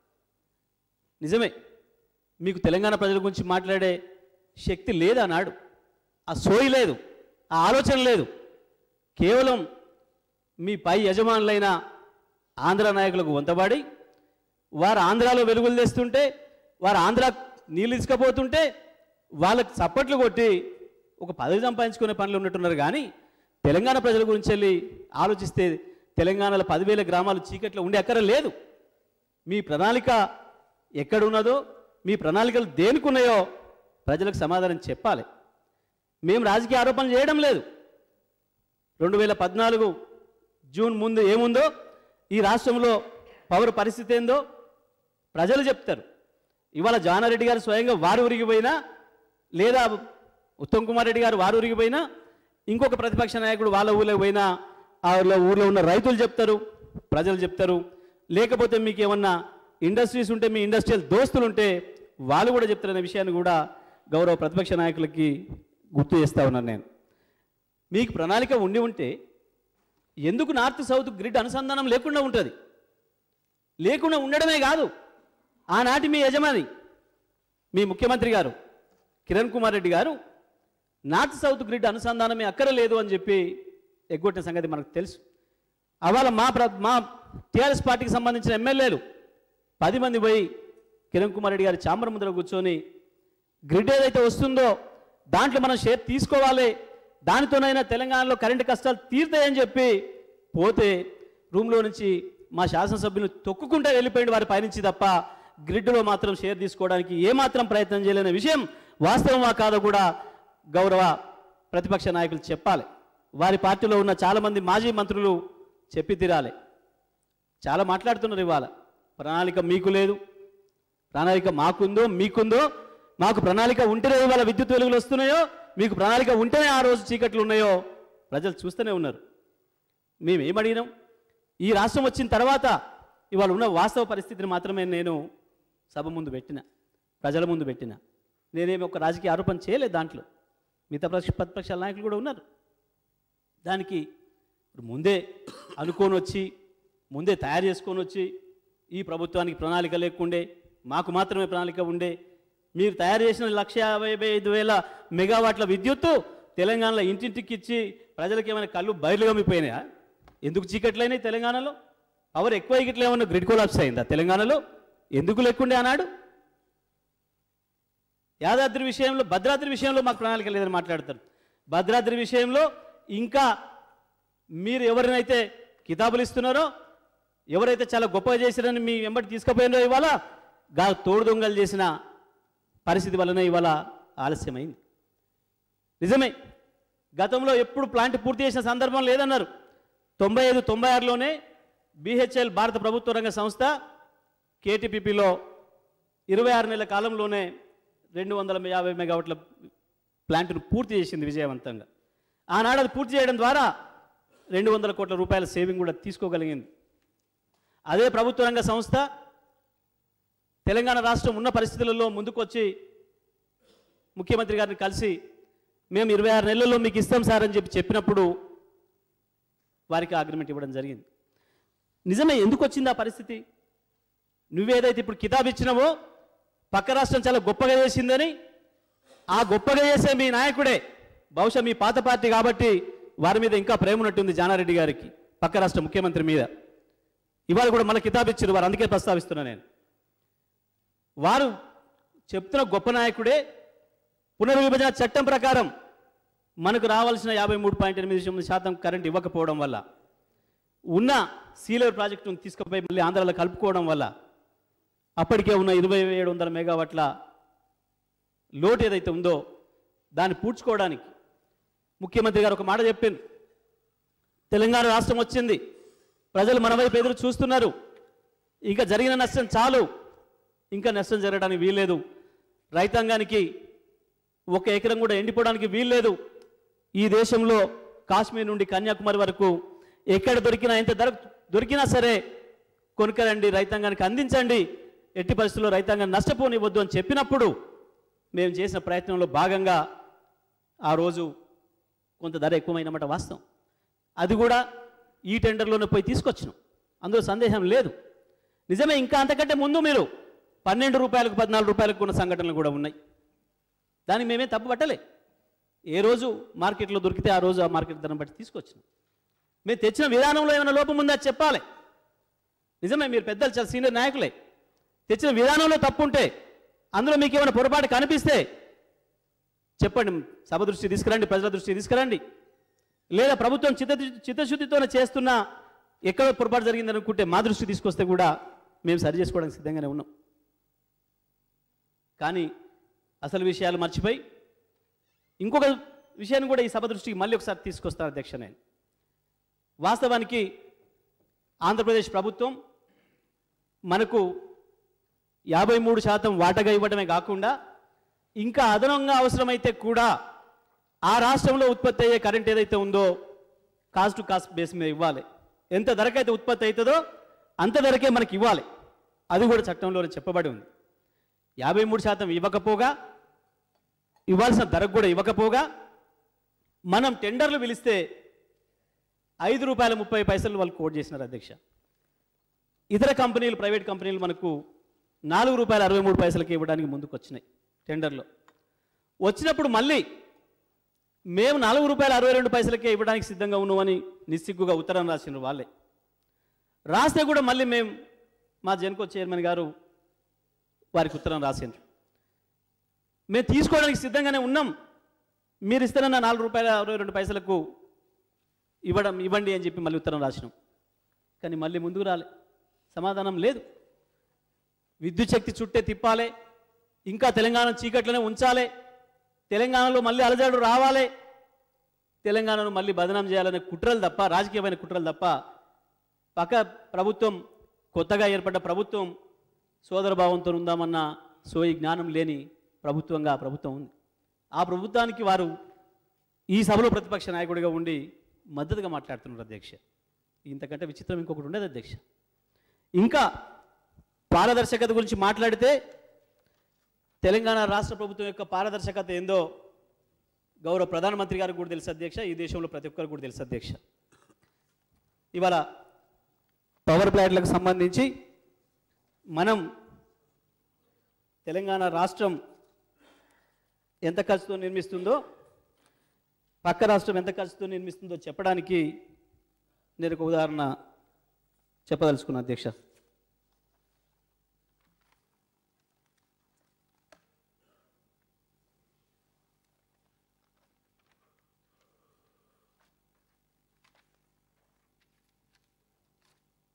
నిజమే మీకు తెలంగాణ ప్రజల గురించి మాట్లాడే శక్తి లేదు అన్నాడు ఆ సోయి లేదు ఆ ఆలోచన లేదు కేవలం మీ పై యజమానులైన ఆంధ్ర నాయకులకు వంతబాడి వారు ఆంధ్రాలో వెలుగులు తెస్తుంటే వారు ఆంధ్ర నీళ్ళు తీసుకుపోతుంటే వాళ్ళకి చప్పట్లు కొట్టి ఒక పదవి సంపాదించుకునే పనులు ఉన్నట్టున్నారు కానీ తెలంగాణ ప్రజల గురించి వెళ్ళి ఆలోచిస్తే తెలంగాణలో పదివేల గ్రామాలు చీకట్లో ఉండే అక్కర లేదు మీ ప్రణాళిక ఎక్కడున్నదో మీ ప్రణాళికలు దేనికి ఉన్నాయో ప్రజలకు సమాధానం చెప్పాలి మేము రాజకీయ ఆరోపణలు చేయడం లేదు రెండు వేల పద్నాలుగు జూన్ ముందు ఏముందో ఈ రాష్ట్రంలో పవర్ పరిస్థితి ఏందో ప్రజలు చెప్తారు ఇవాళ జానారెడ్డి గారు స్వయంగా వారు ఊరికి పోయినా లేదా ఉత్తమ్ కుమార్ రెడ్డి గారు వారు ఊరికి పోయినా ఇంకొక ప్రతిపక్ష నాయకుడు వాళ్ళ ఊళ్ళో పోయినా ఆ ఊళ్ళో ఊర్లో ఉన్న రైతులు చెప్తారు ప్రజలు చెప్తారు లేకపోతే మీకు ఏమన్నా ఇండస్ట్రీస్ ఉంటే మీ ఇండస్ట్రియల్ దోస్తులు ఉంటే వాళ్ళు కూడా చెప్తారనే విషయాన్ని కూడా గౌరవ ప్రతిపక్ష నాయకులకి గుర్తు చేస్తా ఉన్నాను నేను మీకు ప్రణాళిక ఉండి ఉంటే ఎందుకు నార్త్ సౌత్ గ్రిడ్ అనుసంధానం లేకుండా ఉంటుంది లేకుండా ఉండడమే కాదు ఆనాటి మీ యజమాని మీ ముఖ్యమంత్రి గారు కిరణ్ కుమార్ రెడ్డి గారు నార్త్ సౌత్ గ్రిడ్ అనుసంధానమే అక్కరలేదు అని చెప్పి ఎగ్గొట్టిన సంగతి మనకు తెలుసు అవాళ మా ప్ర మా టీఆర్ఎస్ పార్టీకి సంబంధించిన ఎమ్మెల్యేలు పది మంది పోయి కిరణ్ కుమార్ రెడ్డి గారి చాంబర్ ముందర కూర్చొని గ్రిడ్ ఏదైతే వస్తుందో దాంట్లో మనం షేర్ తీసుకోవాలి దానితోనైనా తెలంగాణలో కరెంటు కష్టాలు తీరుతాయని చెప్పి పోతే రూమ్లో నుంచి మా శాసనసభ్యులు తొక్కుకుంటూ వెళ్ళిపోయింది వారి పైనుంచి తప్ప గ్రిడ్లో మాత్రం షేర్ తీసుకోవడానికి ఏమాత్రం ప్రయత్నం చేయలేని విషయం వాస్తవమా కాదో కూడా గౌరవ ప్రతిపక్ష నాయకులు చెప్పాలి వారి పార్టీలో ఉన్న చాలామంది మాజీ మంత్రులు చెప్పి తీరాలి చాలా మాట్లాడుతున్నారు ఇవాళ ప్రణాళిక మీకు లేదు ప్రణాళిక మాకుందో మీకుందో మాకు ప్రణాళిక ఉంటేనే ఇవాళ విద్యుత్ వెలుగులు వస్తున్నాయో మీకు ప్రణాళిక ఉంటేనే ఆ రోజు చీకట్లు ఉన్నాయో ప్రజలు చూస్తూనే ఉన్నారు మేము ఏమడిగినాం ఈ రాష్ట్రం వచ్చిన తర్వాత ఇవాళ ఉన్న వాస్తవ పరిస్థితిని మాత్రమే నేను సభ ముందు పెట్టిన ప్రజల ముందు పెట్టిన నేనేమి ఒక రాజకీయ ఆరోపణ చేయలేదు దాంట్లో మిగతా ప్రతిపక్ష ప్రతిపక్షాల నాయకులు కూడా ఉన్నారు దానికి ఇప్పుడు ముందే అనుకొని వచ్చి ముందే తయారు చేసుకొని వచ్చి ఈ ప్రభుత్వానికి ప్రణాళిక లేకుండే మాకు మాత్రమే ప్రణాళిక ఉండే మీరు తయారు చేసిన లక్ష యాభై ఐదు వేల మెగావాట్ల విద్యుత్తు తెలంగాణలో ఇంటింటికి ఇచ్చి ప్రజలకి ఏమైనా కళ్ళు బయలు గమ్మిపోయినాయా ఎందుకు చీకట్లయినాయి తెలంగాణలో పవర్ ఎక్కువ ఇట్లా ఏమన్నా గ్రిడ్ కొలాప్స్ అయిందా తెలంగాణలో ఎందుకు లేకుండే అన్నాడు యాదాద్రి విషయంలో భద్రాద్రి విషయంలో మాకు ప్రణాళిక లేదని మాట్లాడతారు భద్రాద్రి విషయంలో ఇంకా మీరు ఎవరినైతే కితాబులు ఇస్తున్నారో ఎవరైతే చాలా గొప్పగా చేశారని మీ వెంబడి తీసుకుపోయినారో ఇవాళ గా తోడు దొంగలు చేసిన పరిస్థితి వలన ఇవాళ ఆలస్యమైంది నిజమే గతంలో ఎప్పుడు ప్లాంట్ పూర్తి చేసిన సందర్భం లేదన్నారు తొంభై ఐదు తొంభై ఆరులోనే బీహెచ్ఎల్ భారత ప్రభుత్వ రంగ సంస్థ కేటీపీపీలో ఇరవై ఆరు నెలల కాలంలోనే రెండు వందల యాభై మెగావాట్ల ప్లాంట్ను పూర్తి చేసింది విజయవంతంగా ఆనాడు అది పూర్తి చేయడం ద్వారా రెండు వందల కోట్ల రూపాయల సేవింగ్ కూడా తీసుకోగలిగింది అదే ప్రభుత్వ రంగ సంస్థ తెలంగాణ రాష్ట్రం ఉన్న పరిస్థితులలో ముందుకొచ్చి ముఖ్యమంత్రి గారిని కలిసి మేము ఇరవై ఆరు నెలల్లో మీకు ఇస్తాం సార్ అని చెప్పి చెప్పినప్పుడు వారికి అగ్రిమెంట్ ఇవ్వడం జరిగింది నిజమే ఎందుకు వచ్చింది ఆ పరిస్థితి నువ్వేదైతే ఇప్పుడు కితాబ్ ఇచ్చినావో పక్క రాష్ట్రం చాలా గొప్పగా చేసిందని ఆ గొప్పగా చేసే మీ నాయకుడే బహుశా మీ పాత పార్టీ కాబట్టి వారి మీద ఇంకా ప్రేమ ఉన్నట్టుంది జానారెడ్డి గారికి పక్క రాష్ట్ర ముఖ్యమంత్రి మీద ఇవాళ కూడా మళ్ళీ కితాబ్ ఇచ్చారు వారు అందుకే ప్రస్తావిస్తున్నా నేను వారు చెప్తున్న గొప్ప నాయకుడే పునర్విభజన చట్టం ప్రకారం మనకు రావాల్సిన యాభై మూడు పాయింట్ ఎనిమిది తొమ్మిది శాతం కరెంట్ ఇవ్వకపోవడం వల్ల ఉన్న సీలేరు ప్రాజెక్టును తీసుకుపోయి మళ్ళీ ఆంధ్రాలో కలుపుకోవడం వల్ల అప్పటికే ఉన్న ఇరవై ఏడు వందల మెగావాట్ల లోటు ఏదైతే ఉందో దాన్ని పూడ్చుకోవడానికి ముఖ్యమంత్రి గారు ఒక మాట చెప్పింది తెలంగాణ రాష్ట్రం వచ్చింది ప్రజలు మన వైపు ఎదురు చూస్తున్నారు ఇంకా జరిగిన నష్టం చాలు ఇంకా నష్టం జరగడానికి వీల్లేదు రైతాంగానికి ఒక ఎకరం కూడా ఎండిపోవడానికి వీల్లేదు ఈ దేశంలో కాశ్మీర్ నుండి కన్యాకుమారి వరకు ఎక్కడ దొరికినా ఎంత ధర దొరికినా సరే కొనుకరండి రైతాంగానికి అందించండి ఎట్టి పరిస్థితుల్లో రైతాంగాన్ని నష్టపోనివ్వద్దు అని చెప్పినప్పుడు మేము చేసిన ప్రయత్నంలో భాగంగా ఆ రోజు కొంత ధర ఎక్కువైనమాట వాస్తవం అది కూడా ఈ టెండర్లోనే పోయి తీసుకొచ్చినాం అందులో సందేహం లేదు నిజమే ఇంకా అంతకంటే ముందు మీరు పన్నెండు రూపాయలకు పద్నాలుగు రూపాయలకు ఉన్న సంఘటనలు కూడా ఉన్నాయి దానికి మేమే తప్పు పట్టలే ఏ రోజు మార్కెట్లో దొరికితే ఆ రోజు ఆ మార్కెట్ ధరం బట్టి తీసుకొచ్చినాం మేము తెచ్చిన విధానంలో ఏమైనా లోపం ఉందా చెప్పాలి నిజమే మీరు పెద్దలు చాలా సీనియర్ నాయకులే తెచ్చిన విధానంలో తప్పు ఉంటే అందులో మీకు ఏమైనా పొరపాటు కనిపిస్తే చెప్పండి సభ దృష్టి తీసుకురండి ప్రజల దృష్టి తీసుకురండి లేదా ప్రభుత్వం చిత్త చిత్తశుద్ధితోనే చేస్తున్న ఎక్కడో పొరపాటు జరిగింది అనుకుంటే మా దృష్టి తీసుకొస్తే కూడా మేము సరి చేసుకోవడానికి సిద్ధంగానే ఉన్నాం కానీ అసలు విషయాలు మర్చిపోయి ఇంకొక విషయాన్ని కూడా ఈ సభ దృష్టికి మళ్ళీ ఒకసారి తీసుకొస్తాను అధ్యక్ష నేను వాస్తవానికి ఆంధ్రప్రదేశ్ ప్రభుత్వం మనకు యాభై మూడు శాతం వాటగా ఇవ్వడమే కాకుండా ఇంకా అదనంగా అవసరమైతే కూడా ఆ రాష్ట్రంలో ఉత్పత్తి అయ్యే కరెంట్ ఏదైతే ఉందో కాస్ట్ టు కాస్ట్ బేస్ మీద ఇవ్వాలి ఎంత ధరకైతే ఉత్పత్తి అవుతుందో అంత ధరకే మనకి ఇవ్వాలి అది కూడా చట్టంలో చెప్పబడి ఉంది యాభై మూడు శాతం ఇవ్వకపోగా ఇవ్వాల్సిన ధరకు కూడా ఇవ్వకపోగా మనం టెండర్లు పిలిస్తే ఐదు రూపాయల ముప్పై పైసలు వాళ్ళు కోట్ చేసినారు అధ్యక్ష ఇతర కంపెనీలు ప్రైవేట్ కంపెనీలు మనకు నాలుగు రూపాయల అరవై మూడు పైసలకి ఇవ్వడానికి ముందుకు వచ్చినాయి టెండర్లో వచ్చినప్పుడు మళ్ళీ మేము నాలుగు రూపాయల అరవై రెండు పైసలకే ఇవ్వడానికి సిద్ధంగా ఉన్నామని నిస్సిగ్గుగా ఉత్తరం రాసినారు వాళ్ళే రాస్తే కూడా మళ్ళీ మేము మా జెన్కో చైర్మన్ గారు వారికి ఉత్తరం రాసిండ్రు మేము తీసుకోవడానికి సిద్ధంగానే ఉన్నాం మీరు ఇస్తారన్న నాలుగు రూపాయల అరవై రెండు పైసలకు ఇవ్వడం ఇవ్వండి అని చెప్పి మళ్ళీ ఉత్తరం రాసినాం కానీ మళ్ళీ ముందుకు రాలే సమాధానం లేదు విద్యుత్ శక్తి చుట్టే తిప్పాలి ఇంకా తెలంగాణ చీకట్లోనే ఉంచాలి తెలంగాణలో మళ్ళీ అలజడు రావాలి తెలంగాణను మళ్ళీ బదనాం చేయాలనే కుట్రలు తప్ప రాజకీయమైన కుట్రలు తప్ప పక్క ప్రభుత్వం కొత్తగా ఏర్పడ్డ ప్రభుత్వం సోదరభావంతో ఉందామన్న సోయి జ్ఞానం లేని ప్రభుత్వంగా ప్రభుత్వం ఉంది ఆ ప్రభుత్వానికి వారు ఈ సభలో ప్రతిపక్ష నాయకుడిగా ఉండి మద్దతుగా మాట్లాడుతున్నారు అధ్యక్ష ఇంతకంటే విచిత్రం ఇంకొకటి ఉండేది అధ్యక్ష ఇంకా పారదర్శకత గురించి మాట్లాడితే తెలంగాణ రాష్ట్ర ప్రభుత్వం యొక్క పారదర్శకత ఏందో గౌరవ ప్రధానమంత్రి గారికి కూడా తెలుసు అధ్యక్ష ఈ దేశంలో ప్రతి ఒక్కరికి కూడా తెలుసు అధ్యక్ష ఇవాళ పవర్ ప్లాంట్లకు సంబంధించి మనం తెలంగాణ రాష్ట్రం ఎంత ఖర్చుతో నిర్మిస్తుందో పక్క రాష్ట్రం ఎంత ఖర్చుతో నిర్మిస్తుందో చెప్పడానికి నేను ఒక ఉదాహరణ చెప్పదలుచుకున్నా అధ్యక్ష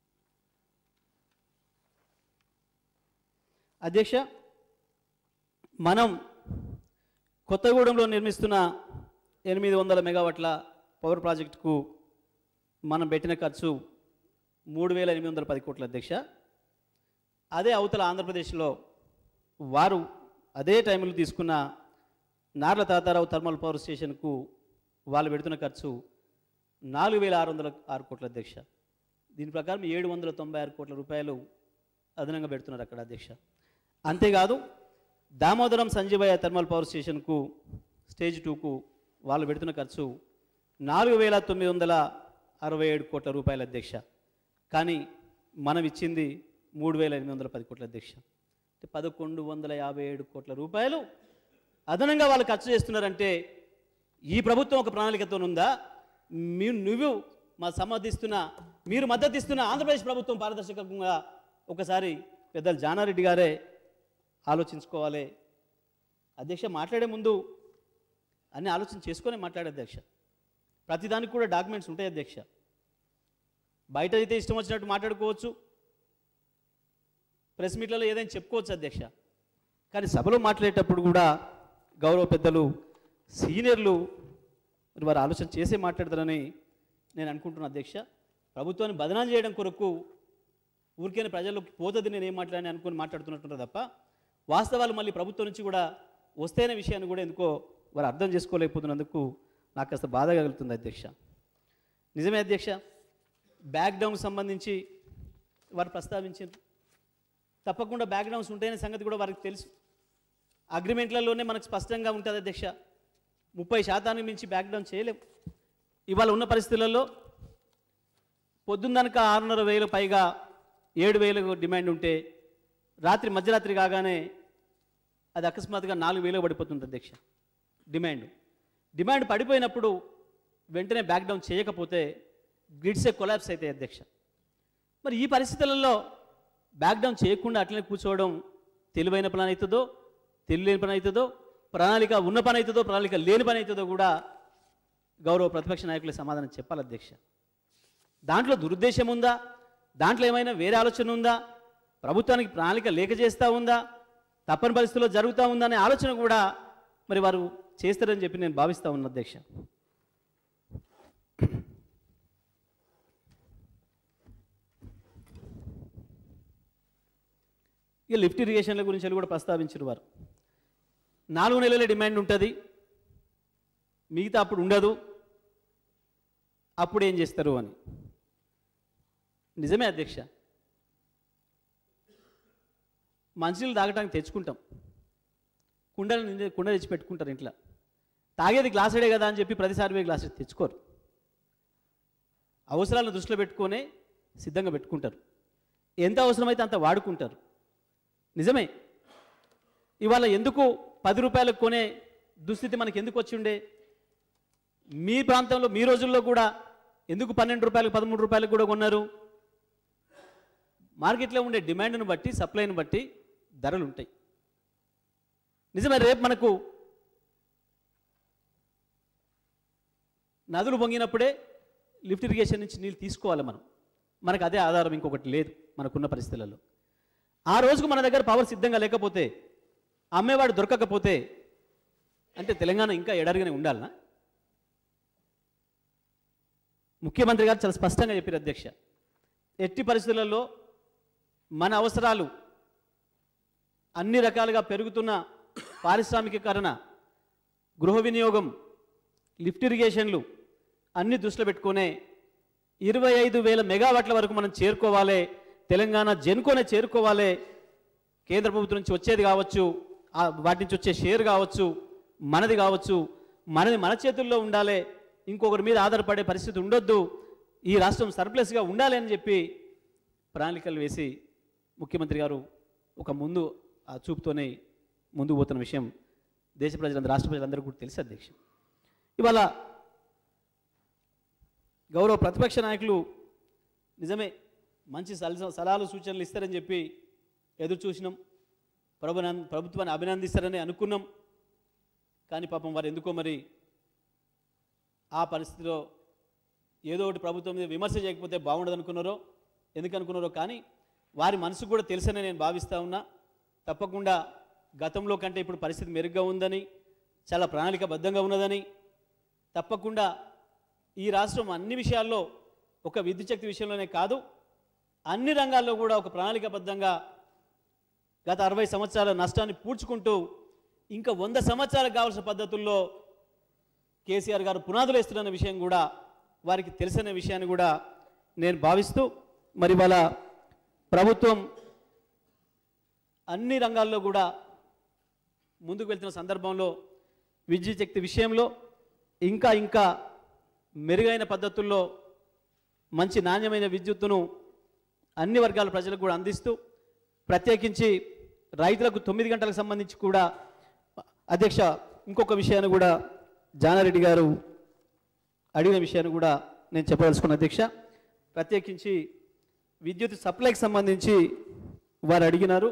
అధ్యక్ష మనం కొత్తగూడెంలో నిర్మిస్తున్న ఎనిమిది వందల మెగావాట్ల పవర్ ప్రాజెక్టుకు మనం పెట్టిన ఖర్చు మూడు వేల ఎనిమిది వందల పది కోట్ల అధ్యక్ష అదే అవతల ఆంధ్రప్రదేశ్లో వారు అదే టైంలో తీసుకున్న నార్ల తాతారావు థర్మల్ పవర్ స్టేషన్కు వాళ్ళు పెడుతున్న ఖర్చు నాలుగు వేల ఆరు వందల ఆరు కోట్ల అధ్యక్ష దీని ప్రకారం ఏడు వందల తొంభై ఆరు కోట్ల రూపాయలు అదనంగా పెడుతున్నారు అక్కడ అధ్యక్ష అంతేకాదు దామోదరం సంజీవయ్య థర్మల్ పవర్ స్టేషన్కు స్టేజ్ టూకు వాళ్ళు పెడుతున్న ఖర్చు నాలుగు వేల తొమ్మిది వందల అరవై ఏడు కోట్ల రూపాయల అధ్యక్ష కానీ మనం ఇచ్చింది మూడు వేల ఎనిమిది వందల పది కోట్ల అధ్యక్ష అంటే పదకొండు వందల యాభై ఏడు కోట్ల రూపాయలు అదనంగా వాళ్ళు ఖర్చు చేస్తున్నారంటే ఈ ప్రభుత్వం ఒక ప్రణాళికతో ఉందా మీరు నువ్వు మా సమర్థిస్తున్న మీరు మద్దతు ఇస్తున్న ఆంధ్రప్రదేశ్ ప్రభుత్వం పారదర్శకంగా ఒకసారి పెద్దలు జానారెడ్డి గారే ఆలోచించుకోవాలి అధ్యక్ష మాట్లాడే ముందు అన్ని ఆలోచన చేసుకొని మాట్లాడే అధ్యక్ష ప్రతిదానికి కూడా డాక్యుమెంట్స్ ఉంటాయి అధ్యక్ష బయట అయితే ఇష్టం వచ్చినట్టు మాట్లాడుకోవచ్చు ప్రెస్ మీట్లలో ఏదైనా చెప్పుకోవచ్చు అధ్యక్ష కానీ సభలో మాట్లాడేటప్పుడు కూడా గౌరవ పెద్దలు సీనియర్లు మరి వారు ఆలోచన చేసే మాట్లాడతారని నేను అనుకుంటున్నాను అధ్యక్ష ప్రభుత్వాన్ని బదనాలు చేయడం కొరకు ఊరికైనా ప్రజల్లోకి పోతుంది నేను ఏం మాట్లాడని అనుకుని మాట్లాడుతున్నట్టుంటారు తప్ప వాస్తవాలు మళ్ళీ ప్రభుత్వం నుంచి కూడా వస్తేనే విషయాన్ని కూడా ఎందుకో వారు అర్థం చేసుకోలేకపోతున్నందుకు నాకు కాస్త బాధ కలుగుతుంది అధ్యక్ష నిజమే అధ్యక్ష బ్యాక్ డౌన్కి సంబంధించి వారు ప్రస్తావించారు తప్పకుండా బ్యాక్ డౌన్స్ ఉంటాయనే సంగతి కూడా వారికి తెలుసు అగ్రిమెంట్లలోనే మనకు స్పష్టంగా ఉంటుంది అధ్యక్ష ముప్పై శాతానికి మించి బ్యాక్ డౌన్ చేయలేం ఇవాళ ఉన్న పరిస్థితులలో పొద్దున్ననక ఆరున్నర వేలు పైగా ఏడు వేలకు డిమాండ్ ఉంటే రాత్రి మధ్యరాత్రి కాగానే అది అకస్మాత్తుగా నాలుగు వేలు పడిపోతుంది అధ్యక్ష డిమాండ్ డిమాండ్ పడిపోయినప్పుడు వెంటనే బ్యాక్ డౌన్ చేయకపోతే గ్రిడ్సే కొలాప్స్ అవుతాయి అధ్యక్ష మరి ఈ పరిస్థితులలో బ్యాక్ డౌన్ చేయకుండా అట్లనే కూర్చోవడం తెలివైన పని అవుతుందో తెలియలేని పని అవుతుందో ప్రణాళిక ఉన్న పని అవుతుందో ప్రణాళిక లేని పని అవుతుందో కూడా గౌరవ ప్రతిపక్ష నాయకులకు సమాధానం చెప్పాలి అధ్యక్ష దాంట్లో దురుద్దేశం ఉందా దాంట్లో ఏమైనా వేరే ఆలోచన ఉందా ప్రభుత్వానికి ప్రణాళిక లేక చేస్తూ ఉందా తప్పని పరిస్థితుల్లో జరుగుతూ ఉందా అనే ఆలోచన కూడా మరి వారు చేస్తారని చెప్పి నేను భావిస్తూ ఉన్నా అధ్యక్ష ఇక లిఫ్ట్ ఇరిగేషన్ల గురించి కూడా ప్రస్తావించారు వారు నాలుగు నెలల డిమాండ్ ఉంటుంది మిగతా అప్పుడు ఉండదు అప్పుడు ఏం చేస్తారు అని నిజమే అధ్యక్ష మంచినీళ్ళు తాగటానికి తెచ్చుకుంటాం కుండలు నిండి- కుండ తెచ్చి పెట్టుకుంటారు ఇంట్లో తాగేది గ్లాసుడే కదా అని చెప్పి ప్రతిసారి పోయి గ్లాసు తెచ్చుకోరు అవసరాలను దృష్టిలో పెట్టుకొని సిద్ధంగా పెట్టుకుంటారు ఎంత అవసరమైతే అంత వాడుకుంటారు నిజమే ఇవాళ ఎందుకు పది రూపాయలకు కొనే దుస్థితి మనకి ఎందుకు వచ్చి ఉండే మీ ప్రాంతంలో మీ రోజుల్లో కూడా ఎందుకు పన్నెండు రూపాయలకు పదమూడు రూపాయలకు కూడా కొన్నారు మార్కెట్లో ఉండే డిమాండ్ను బట్టి సప్లైని బట్టి ధరలు ఉంటాయి నిజమే రేపు మనకు నదులు పొంగినప్పుడే లిఫ్ట్ ఇరిగేషన్ నుంచి నీళ్ళు తీసుకోవాలి మనం మనకు అదే ఆధారం ఇంకొకటి లేదు మనకున్న పరిస్థితులలో ఆ రోజుకు మన దగ్గర పవర్ సిద్ధంగా లేకపోతే అమ్మేవాడు దొరకకపోతే అంటే తెలంగాణ ఇంకా ఎడరిగానే ఉండాలనా ముఖ్యమంత్రి గారు చాలా స్పష్టంగా చెప్పారు అధ్యక్ష ఎట్టి పరిస్థితులలో మన అవసరాలు అన్ని రకాలుగా పెరుగుతున్న పారిశ్రామికీకరణ గృహ వినియోగం లిఫ్ట్ ఇరిగేషన్లు అన్ని దృష్టిలో పెట్టుకునే ఇరవై ఐదు వేల మెగావాట్ల వరకు మనం చేరుకోవాలి తెలంగాణ జెన్కోనే చేరుకోవాలి కేంద్ర ప్రభుత్వం నుంచి వచ్చేది కావచ్చు ఆ వాటి నుంచి వచ్చే షేర్ కావచ్చు మనది కావచ్చు మనది మన చేతుల్లో ఉండాలి ఇంకొకరి మీద ఆధారపడే పరిస్థితి ఉండొద్దు ఈ రాష్ట్రం సర్ప్లస్గా ఉండాలి అని చెప్పి ప్రణాళికలు వేసి ముఖ్యమంత్రి గారు ఒక ముందు ఆ చూపుతోనే ముందుకు పోతున్న విషయం దేశ ప్రజలందరూ రాష్ట్ర ప్రజలందరూ కూడా తెలుసు అధ్యక్ష ఇవాళ గౌరవ ప్రతిపక్ష నాయకులు నిజమే మంచి సలహా సలహాలు సూచనలు ఇస్తారని చెప్పి ఎదురు చూసినాం ప్రభు ప్రభుత్వాన్ని అభినందిస్తారని అనుకున్నాం కానీ పాపం వారు ఎందుకో మరి ఆ పరిస్థితిలో ఏదో ఒకటి ప్రభుత్వం మీద విమర్శ చేయకపోతే బాగుండదు అనుకున్నారో ఎందుకు అనుకున్నారో కానీ వారి మనసు కూడా తెలుసని నేను భావిస్తూ ఉన్నా తప్పకుండా గతంలో కంటే ఇప్పుడు పరిస్థితి మెరుగ్గా ఉందని చాలా ప్రణాళికబద్ధంగా ఉన్నదని తప్పకుండా ఈ రాష్ట్రం అన్ని విషయాల్లో ఒక విద్యుత్ శక్తి విషయంలోనే కాదు అన్ని రంగాల్లో కూడా ఒక ప్రణాళికబద్ధంగా గత అరవై సంవత్సరాల నష్టాన్ని పూడ్చుకుంటూ ఇంకా వంద సంవత్సరాలకు కావాల్సిన పద్ధతుల్లో కేసీఆర్ గారు పునాదులు వేస్తున్న విషయం కూడా వారికి తెలిసిన విషయాన్ని కూడా నేను భావిస్తూ మరి వాళ్ళ ప్రభుత్వం అన్ని రంగాల్లో కూడా ముందుకు వెళ్తున్న సందర్భంలో విద్యుత్ శక్తి విషయంలో ఇంకా ఇంకా మెరుగైన పద్ధతుల్లో మంచి నాణ్యమైన విద్యుత్తును అన్ని వర్గాల ప్రజలకు కూడా అందిస్తూ ప్రత్యేకించి రైతులకు తొమ్మిది గంటలకు సంబంధించి కూడా అధ్యక్ష ఇంకొక విషయాన్ని కూడా జానారెడ్డి గారు అడిగిన విషయాన్ని కూడా నేను చెప్పదలుచుకున్న అధ్యక్ష ప్రత్యేకించి విద్యుత్ సప్లైకి సంబంధించి వారు అడిగినారు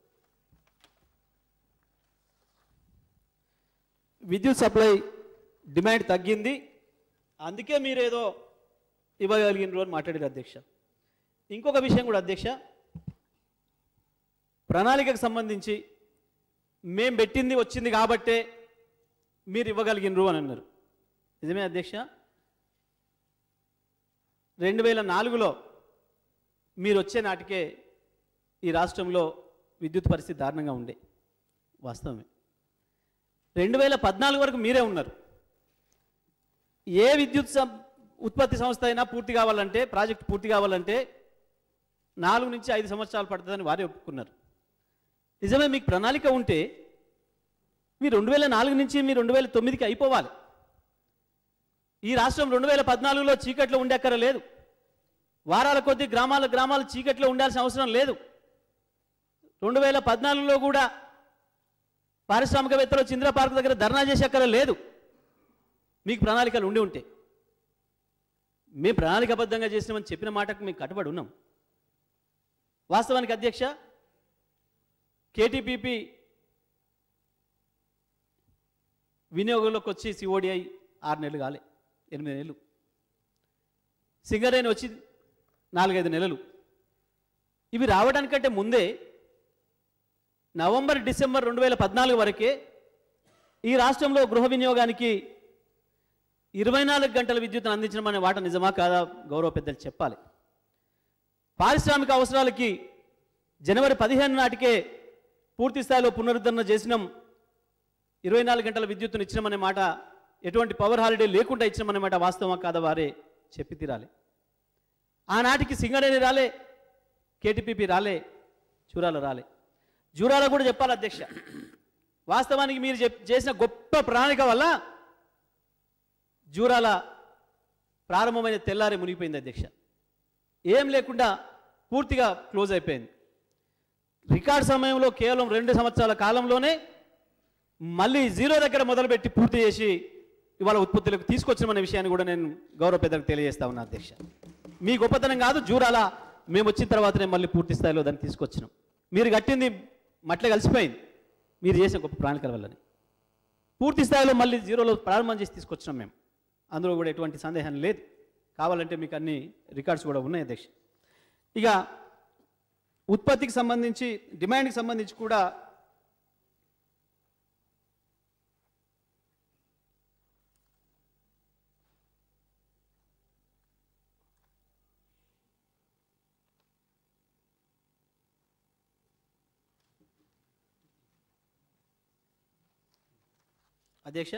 విద్యుత్ సప్లై డిమాండ్ తగ్గింది అందుకే మీరేదో ఇవ్వగలిగినారు అని మాట్లాడారు అధ్యక్ష ఇంకొక విషయం కూడా అధ్యక్ష ప్రణాళికకు సంబంధించి మేం పెట్టింది వచ్చింది కాబట్టే మీరు ఇవ్వగలిగినరు అని అన్నారు నిజమే అధ్యక్ష రెండు వేల నాలుగులో మీరు వచ్చే నాటికే ఈ రాష్ట్రంలో విద్యుత్ పరిస్థితి దారుణంగా ఉండే వాస్తవమే రెండు వేల పద్నాలుగు వరకు మీరే ఉన్నారు ఏ విద్యుత్ సం- ఉత్పత్తి సంస్థ అయినా పూర్తి కావాలంటే ప్రాజెక్ట్ పూర్తి కావాలంటే నాలుగు నుంచి ఐదు సంవత్సరాలు పడుతుందని వారే ఒప్పుకున్నారు నిజమే మీకు ప్రణాళిక ఉంటే మీ రెండు వేల నాలుగు నుంచి మీ రెండు వేల తొమ్మిదికి అయిపోవాలి ఈ రాష్ట్రం రెండు వేల పద్నాలుగులో చీకట్లో ఉండక్కర లేదు వారాల కొద్దీ గ్రామాల గ్రామాలు చీకట్లో ఉండాల్సిన అవసరం లేదు రెండు వేల పద్నాలుగులో కూడా పారిశ్రామికవేత్తలు చంద్ర పార్క్ దగ్గర ధర్నా చేసే అక్కర లేదు మీకు ప్రణాళికలు ఉండి ఉంటే మేము ప్రణాళికబద్ధంగా చేసినామని చెప్పిన మాటకు మేము కట్టుబడి ఉన్నాం వాస్తవానికి అధ్యక్ష కేటీపీపీ వినియోగంలోకి వచ్చి సిఓడిఐ ఆరు నెలలు కాలే ఎనిమిది నెలలు సింగరేణి వచ్చి నాలుగైదు నెలలు ఇవి రావడానికంటే ముందే నవంబర్ డిసెంబర్ రెండు వేల పద్నాలుగు వరకే ఈ రాష్ట్రంలో గృహ వినియోగానికి ఇరవై నాలుగు గంటల విద్యుత్తును అందించడం అనే వాట నిజమా కాదా గౌరవ పెద్దలు చెప్పాలి పారిశ్రామిక అవసరాలకి జనవరి పదిహేను నాటికే పూర్తి స్థాయిలో పునరుద్ధరణ చేసినాం ఇరవై నాలుగు గంటల విద్యుత్తును ఇచ్చినామనే మాట ఎటువంటి పవర్ హాలిడే లేకుండా ఇచ్చినామనే మాట వాస్తవమా కాదా వారే చెప్పి తీరాలి ఆనాటికి సింగరేణి రాలే కేటీపీపీ రాలే చూరాల రాలే జూరాల కూడా చెప్పాలి అధ్యక్ష వాస్తవానికి మీరు చెప్- చేసిన గొప్ప ప్రణాళిక వల్ల జూరాల ప్రారంభమైన తెల్లారి మునిగిపోయింది అధ్యక్ష ఏం లేకుండా పూర్తిగా క్లోజ్ అయిపోయింది రికార్డ్ సమయంలో కేవలం రెండు సంవత్సరాల కాలంలోనే మళ్ళీ జీరో దగ్గర మొదలుపెట్టి పూర్తి చేసి ఇవాళ ఉత్పత్తులకు తీసుకొచ్చినామనే విషయాన్ని కూడా నేను గౌరవ పెద్దలకు తెలియజేస్తా ఉన్నా అధ్యక్ష మీ గొప్పతనం కాదు జూరాల మేము వచ్చిన తర్వాతనే మళ్ళీ పూర్తి స్థాయిలో దాన్ని తీసుకొచ్చినాం మీరు కట్టింది మట్ల కలిసిపోయింది మీరు చేసిన గొప్ప ప్రణాళికల వల్లనే పూర్తి స్థాయిలో మళ్ళీ జీరోలో ప్రారంభం చేసి తీసుకొచ్చినాం మేము అందులో కూడా ఎటువంటి సందేహం లేదు కావాలంటే మీకు అన్ని రికార్డ్స్ కూడా ఉన్నాయి అధ్యక్ష ఇక ఉత్పత్తికి సంబంధించి డిమాండ్కి సంబంధించి కూడా అధ్యక్ష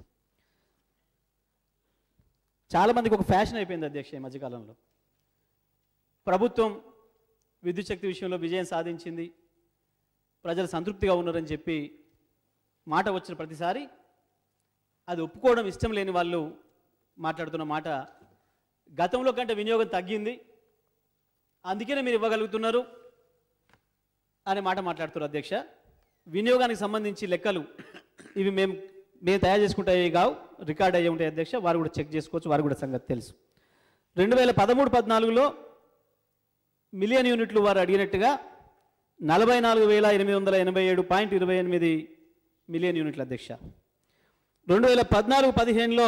చాలా మందికి ఒక ఫ్యాషన్ అయిపోయింది అధ్యక్ష ఈ మధ్యకాలంలో ప్రభుత్వం విద్యుత్ శక్తి విషయంలో విజయం సాధించింది ప్రజలు సంతృప్తిగా ఉన్నారని చెప్పి మాట వచ్చిన ప్రతిసారి అది ఒప్పుకోవడం ఇష్టం లేని వాళ్ళు మాట్లాడుతున్న మాట గతంలో కంటే వినియోగం తగ్గింది అందుకనే మీరు ఇవ్వగలుగుతున్నారు అనే మాట మాట్లాడుతున్నారు అధ్యక్ష వినియోగానికి సంబంధించి లెక్కలు ఇవి మేము మేము తయారు చేసుకుంటాయి కావు రికార్డ్ అయ్యి ఉంటాయి అధ్యక్ష వారు కూడా చెక్ చేసుకోవచ్చు వారు కూడా సంగతి తెలుసు రెండు వేల పదమూడు పద్నాలుగులో మిలియన్ యూనిట్లు వారు అడిగినట్టుగా నలభై నాలుగు వేల ఎనిమిది వందల ఎనభై ఏడు పాయింట్ ఇరవై ఎనిమిది మిలియన్ యూనిట్ల అధ్యక్ష రెండు వేల పద్నాలుగు పదిహేనులో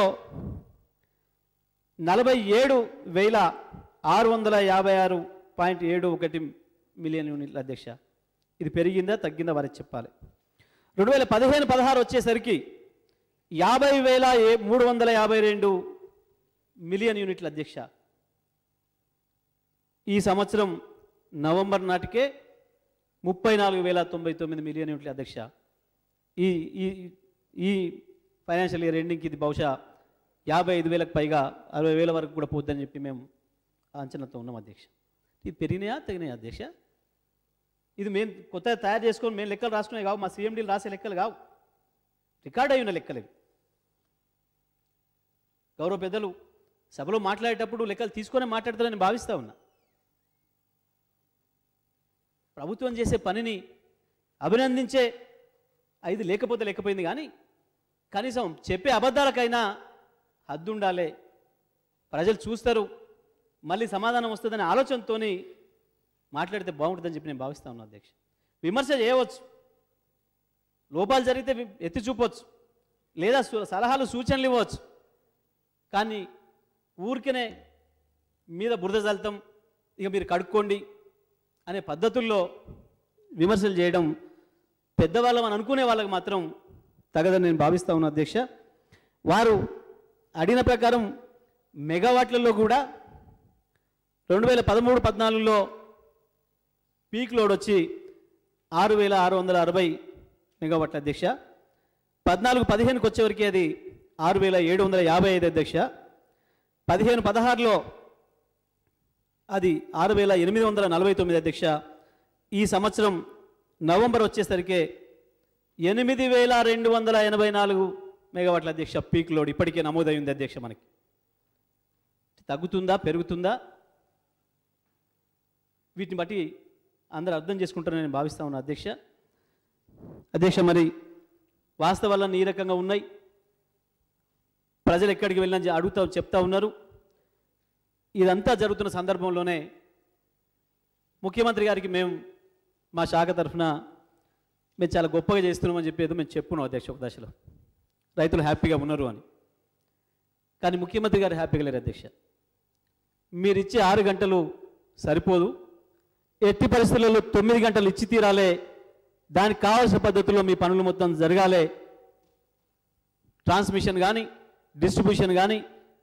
నలభై ఏడు వేల ఆరు వందల యాభై ఆరు పాయింట్ ఏడు ఒకటి మిలియన్ యూనిట్ల అధ్యక్ష ఇది పెరిగిందా తగ్గిందా వారికి చెప్పాలి రెండు వేల పదిహేను పదహారు వచ్చేసరికి యాభై వేల ఏ మూడు వందల యాభై రెండు మిలియన్ యూనిట్ల అధ్యక్ష ఈ సంవత్సరం నవంబర్ నాటికే ముప్పై నాలుగు వేల తొంభై తొమ్మిది మిలియన్ యూనిట్ల అధ్యక్ష ఈ ఈ ఈ ఫైనాన్షియల్ ఇయర్ ఎండింగ్కి ఇది బహుశా యాభై ఐదు వేలకు పైగా అరవై వేల వరకు కూడా పోద్దని చెప్పి మేము అంచనాతో ఉన్నాం అధ్యక్ష ఇది పెరిగినాయా తగినాయా అధ్యక్ష ఇది మేము కొత్తగా తయారు చేసుకొని మేము లెక్కలు రాసుకునే కావు మా సీఎండీలు రాసే లెక్కలు కావు రికార్డ్ అయి ఉన్న లెక్కలు ఇవి గౌరవ పెద్దలు సభలో మాట్లాడేటప్పుడు లెక్కలు తీసుకొని మాట్లాడతారని భావిస్తా ఉన్నా ప్రభుత్వం చేసే పనిని అభినందించే ఇది లేకపోతే లేకపోయింది కానీ కనీసం చెప్పే అబద్ధాలకైనా హద్దు ఉండాలి ప్రజలు చూస్తారు మళ్ళీ సమాధానం వస్తుందనే ఆలోచనతోని మాట్లాడితే బాగుంటుందని చెప్పి నేను భావిస్తా ఉన్నాను అధ్యక్ష విమర్శ చేయవచ్చు లోపాలు జరిగితే వి- ఎత్తి చూపవచ్చు లేదా సు- సలహాలు సూచనలు ఇవ్వచ్చు కానీ ఊరికనే మీద బురద జల్తాం ఇక మీరు కడుక్కోండి అనే పద్ధతుల్లో విమర్శలు చేయడం పెద్దవాళ్ళం అని అనుకునే వాళ్ళకి మాత్రం తగదని నేను భావిస్తా ఉన్నా అధ్యక్ష వారు అడిగిన ప్రకారం మెగావాట్లలో కూడా రెండు వేల పదమూడు పద్నాలుగులో పీక్ లోడ్ వచ్చి ఆరు వేల ఆరు వందల అరవై మెగావాట్ల అధ్యక్ష పద్నాలుగు పదిహేనుకి వచ్చేవరకు అది ఆరు వేల ఏడు వందల యాభై ఐదు అధ్యక్ష పదిహేను పదహారులో అది ఆరు వేల ఎనిమిది వందల నలభై తొమ్మిది అధ్యక్ష ఈ సంవత్సరం నవంబర్ వచ్చేసరికి ఎనిమిది వేల రెండు వందల ఎనభై నాలుగు మెగావాట్ల అధ్యక్ష పీక్ లోడ్ ఇప్పటికే నమోదైంది అధ్యక్ష మనకి తగ్గుతుందా పెరుగుతుందా వీటిని బట్టి అందరూ అర్థం చేసుకుంటారని నేను భావిస్తా ఉన్నా అధ్యక్ష అధ్యక్ష మరి వాస్తవాలన్నీ ఈ రకంగా ఉన్నాయి ప్రజలు ఎక్కడికి వెళ్ళినా జ- అడుగుతా చెప్తా ఉన్నారు ఇదంతా జరుగుతున్న సందర్భంలోనే ముఖ్యమంత్రి గారికి మేము మా శాఖ తరఫున మేము చాలా గొప్పగా చేస్తున్నామని చెప్పి ఏదో మేము చెప్పుకున్నాం అధ్యక్ష ఒక దశలో రైతులు హ్యాపీగా ఉన్నారు అని కానీ ముఖ్యమంత్రి గారు హ్యాపీగా లేరు అధ్యక్ష మీరు ఇచ్చే ఆరు గంటలు సరిపోదు ఎట్టి పరిస్థితులలో తొమ్మిది గంటలు ఇచ్చి తీరాలే దానికి కావాల్సిన పద్ధతిలో మీ పనులు మొత్తం జరగాలి ట్రాన్స్మిషన్ కానీ డిస్ట్రిబ్యూషన్ కానీ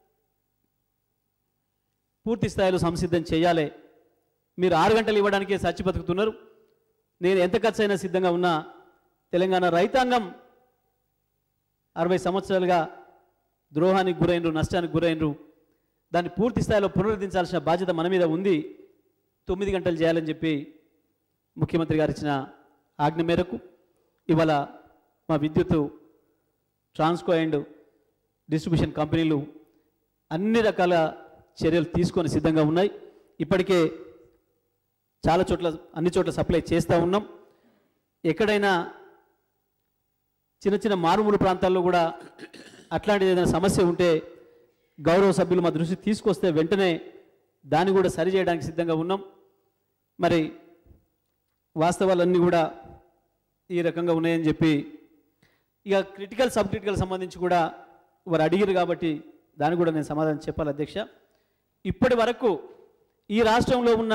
పూర్తి స్థాయిలో సంసిద్ధం చేయాలి మీరు ఆరు గంటలు ఇవ్వడానికే సచ్చి బతుకుతున్నారు నేను ఎంత ఖర్చు అయినా సిద్ధంగా ఉన్నా తెలంగాణ రైతాంగం అరవై సంవత్సరాలుగా ద్రోహానికి గురైనరు నష్టానికి గురైనరు దాన్ని పూర్తి స్థాయిలో పునరుద్ధరించాల్సిన బాధ్యత మన మీద ఉంది తొమ్మిది గంటలు చేయాలని చెప్పి ముఖ్యమంత్రి గారు ఇచ్చిన ఆజ్ఞ మేరకు ఇవాళ మా విద్యుత్ ట్రాన్స్కో అండ్ డిస్ట్రిబ్యూషన్ కంపెనీలు అన్ని రకాల చర్యలు తీసుకొని సిద్ధంగా ఉన్నాయి ఇప్పటికే చాలా చోట్ల అన్ని చోట్ల సప్లై చేస్తూ ఉన్నాం ఎక్కడైనా చిన్న చిన్న మారుమూల ప్రాంతాల్లో కూడా అట్లాంటిది ఏదైనా సమస్య ఉంటే గౌరవ సభ్యులు మా దృష్టికి తీసుకొస్తే వెంటనే దాన్ని కూడా సరి చేయడానికి సిద్ధంగా ఉన్నాం మరి వాస్తవాలన్నీ కూడా ఈ రకంగా ఉన్నాయని చెప్పి ఇక క్రిటికల్ సబ్ క్రిటికల్ సంబంధించి కూడా వారు అడిగారు కాబట్టి దానికి కూడా నేను సమాధానం చెప్పాలి అధ్యక్ష ఇప్పటి వరకు ఈ రాష్ట్రంలో ఉన్న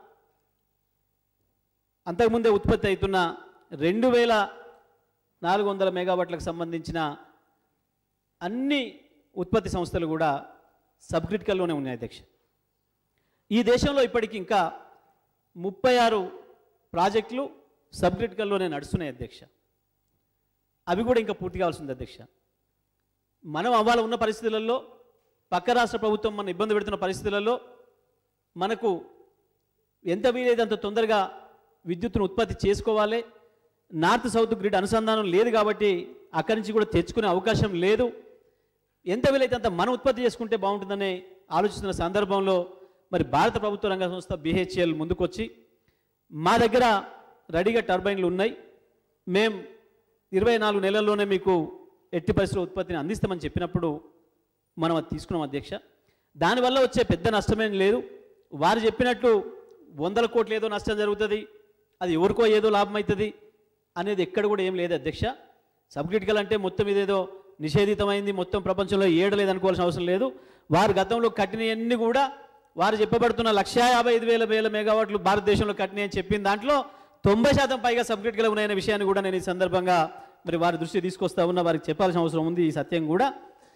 అంతకుముందే ఉత్పత్తి అవుతున్న రెండు వేల నాలుగు వందల మెగావాట్లకు సంబంధించిన అన్ని ఉత్పత్తి సంస్థలు కూడా సబ్ క్రిటికల్లోనే ఉన్నాయి అధ్యక్ష ఈ దేశంలో ఇప్పటికి ఇంకా ముప్పై ఆరు ప్రాజెక్టులు సబ్ క్రిటికల్లోనే నడుస్తున్నాయి అధ్యక్ష అవి కూడా ఇంకా పూర్తి కావాల్సి ఉంది అధ్యక్ష మనం అవ్వాలి ఉన్న పరిస్థితులలో పక్క రాష్ట్ర ప్రభుత్వం మన ఇబ్బంది పెడుతున్న పరిస్థితులలో మనకు ఎంత వీలైతే అంత తొందరగా విద్యుత్తును ఉత్పత్తి చేసుకోవాలి నార్త్ సౌత్ గ్రిడ్ అనుసంధానం లేదు కాబట్టి అక్కడి నుంచి కూడా తెచ్చుకునే అవకాశం లేదు ఎంత వీలైతే అంత మనం ఉత్పత్తి చేసుకుంటే బాగుంటుందని ఆలోచిస్తున్న సందర్భంలో మరి భారత ప్రభుత్వ రంగ సంస్థ బిహెచ్ఎల్ ముందుకొచ్చి మా దగ్గర రెడీగా టర్బైన్లు ఉన్నాయి మేం ఇరవై నాలుగు నెలల్లోనే మీకు ఎట్టి పరిస్థితుల ఉత్పత్తిని అందిస్తామని చెప్పినప్పుడు మనం అది తీసుకున్నాం అధ్యక్ష దానివల్ల వచ్చే పెద్ద నష్టమేం లేదు వారు చెప్పినట్టు వందల కోట్లు ఏదో నష్టం జరుగుతుంది అది ఎవరికో ఏదో లాభం అవుతుంది అనేది ఎక్కడ కూడా ఏం లేదు అధ్యక్ష సబ్ క్రిటికల్ అంటే మొత్తం ఇదేదో నిషేధితమైంది మొత్తం ప్రపంచంలో ఏడలేదు అనుకోవాల్సిన అవసరం లేదు వారు గతంలో కట్టినవన్నీ కూడా వారు చెప్పబడుతున్న లక్ష యాభై ఐదు వేల వేల మెగావాట్లు భారతదేశంలో కట్టినాయి అని చెప్పిన దాంట్లో తొంభై శాతం పైగా సబ్ క్రిటికల్ ఉన్నాయనే విషయాన్ని కూడా నేను ఈ సందర్భంగా మరి వారి దృష్టి తీసుకొస్తా ఉన్నా వారికి చెప్పాల్సిన అవసరం ఉంది ఈ సత్యం కూడా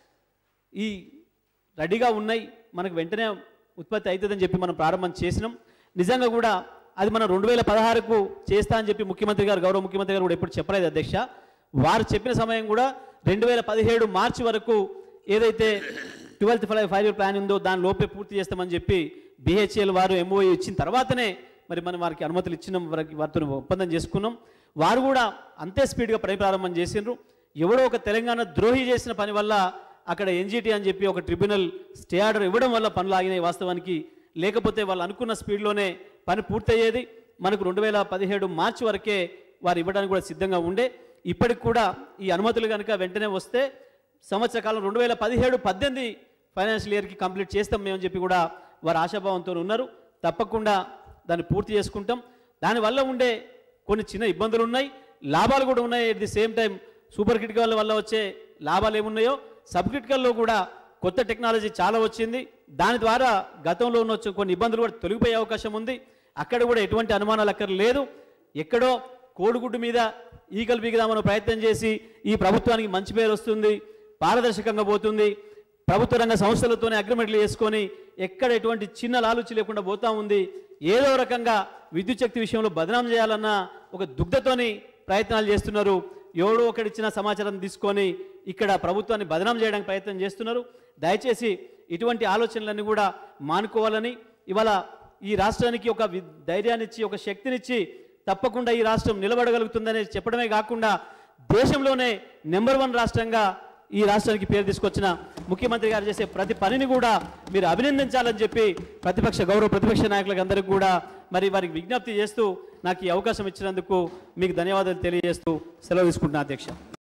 ఈ రెడీగా ఉన్నాయి మనకు వెంటనే ఉత్పత్తి అవుతుందని చెప్పి మనం ప్రారంభం చేసినాం నిజంగా కూడా అది మనం రెండు వేల పదహారుకు చేస్తా అని చెప్పి ముఖ్యమంత్రి గారు గౌరవ ముఖ్యమంత్రి గారు కూడా ఎప్పుడు చెప్పలేదు అధ్యక్ష వారు చెప్పిన సమయం కూడా రెండు వేల పదిహేడు మార్చి వరకు ఏదైతే twelfth five five year plan ఉందో దాని లోపే పూర్తి చేస్తామని చెప్పి బిహెచ్ఎల్ వారు ఎంఓఏ ఇచ్చిన తర్వాతనే మరి మనం వారికి అనుమతులు ఇచ్చినాం వారికి వారితో ఒప్పందం చేసుకున్నాం వారు కూడా అంతే స్పీడ్గా పని ప్రారంభం చేసిండ్రు ఎవడో ఒక తెలంగాణ ద్రోహి చేసిన పని వల్ల అక్కడ ఎన్జిటి అని చెప్పి ఒక ట్రిబ్యునల్ స్టే ఆర్డర్ ఇవ్వడం వల్ల పనులు ఆగినాయి వాస్తవానికి లేకపోతే వాళ్ళు అనుకున్న స్పీడ్లోనే పని పూర్తయ్యేది మనకు రెండు వేల పదిహేడు మార్చి వరకే వారు ఇవ్వడానికి కూడా సిద్ధంగా ఉండే ఇప్పటికి కూడా ఈ అనుమతులు కనుక వెంటనే వస్తే సంవత్సర కాలం రెండు వేల పదిహేడు పద్దెనిమిది ఫైనాన్షియల్ ఇయర్కి కంప్లీట్ చేస్తాం మేమని చెప్పి కూడా వారు ఆశాభావంతో ఉన్నారు తప్పకుండా దాన్ని పూర్తి చేసుకుంటాం దానివల్ల ఉండే కొన్ని చిన్న ఇబ్బందులు ఉన్నాయి లాభాలు కూడా ఉన్నాయి at the same time super critical వల్ల వచ్చే లాభాలు ఏమున్నాయో సబ్ క్రిటికల్లో కూడా కొత్త టెక్నాలజీ చాలా వచ్చింది దాని ద్వారా గతంలో ఉన్న వచ్చే కొన్ని ఇబ్బందులు కూడా తొలగిపోయే అవకాశం ఉంది అక్కడ కూడా ఎటువంటి అనుమానాలు అక్కడ లేదు ఎక్కడో కోడిగుడ్డు మీద ఈగలు బిగిదామని ప్రయత్నం చేసి ఈ ప్రభుత్వానికి మంచి పేరు వస్తుంది పారదర్శకంగా పోతుంది ప్రభుత్వ రంగ సంస్థలతోనే అగ్రిమెంట్లు చేసుకొని ఎక్కడ ఎటువంటి చిన్న లాలుచి లేకుండా పోతా ఉంది ఏదో రకంగా విద్యుత్ శక్తి విషయంలో బదనాం చేయాలన్న ఒక దుగ్ధతోని ప్రయత్నాలు చేస్తున్నారు ఎవడో ఒకడిచ్చిన సమాచారం తీసుకొని ఇక్కడ ప్రభుత్వాన్ని బదనాం చేయడానికి ప్రయత్నం చేస్తున్నారు దయచేసి ఇటువంటి ఆలోచనలన్నీ కూడా మానుకోవాలని ఇవాళ ఈ రాష్ట్రానికి ఒక వి- ధైర్యాన్ని ఇచ్చి ఒక శక్తినిచ్చి తప్పకుండా ఈ రాష్ట్రం నిలబడగలుగుతుందని చెప్పడమే కాకుండా దేశంలోనే నెంబర్ వన్ రాష్ట్రంగా ఈ రాష్ట్రానికి పేరు తీసుకొచ్చిన ముఖ్యమంత్రి గారు చేసే ప్రతి పనిని కూడా మీరు అభినందించాలని చెప్పి ప్రతిపక్ష గౌరవ ప్రతిపక్ష నాయకులకు అందరికీ కూడా మరి వారికి విజ్ఞప్తి చేస్తూ నాకు ఈ అవకాశం ఇచ్చినందుకు మీకు ధన్యవాదాలు తెలియజేస్తూ సెలవు తీసుకుంటున్నా అధ్యక్ష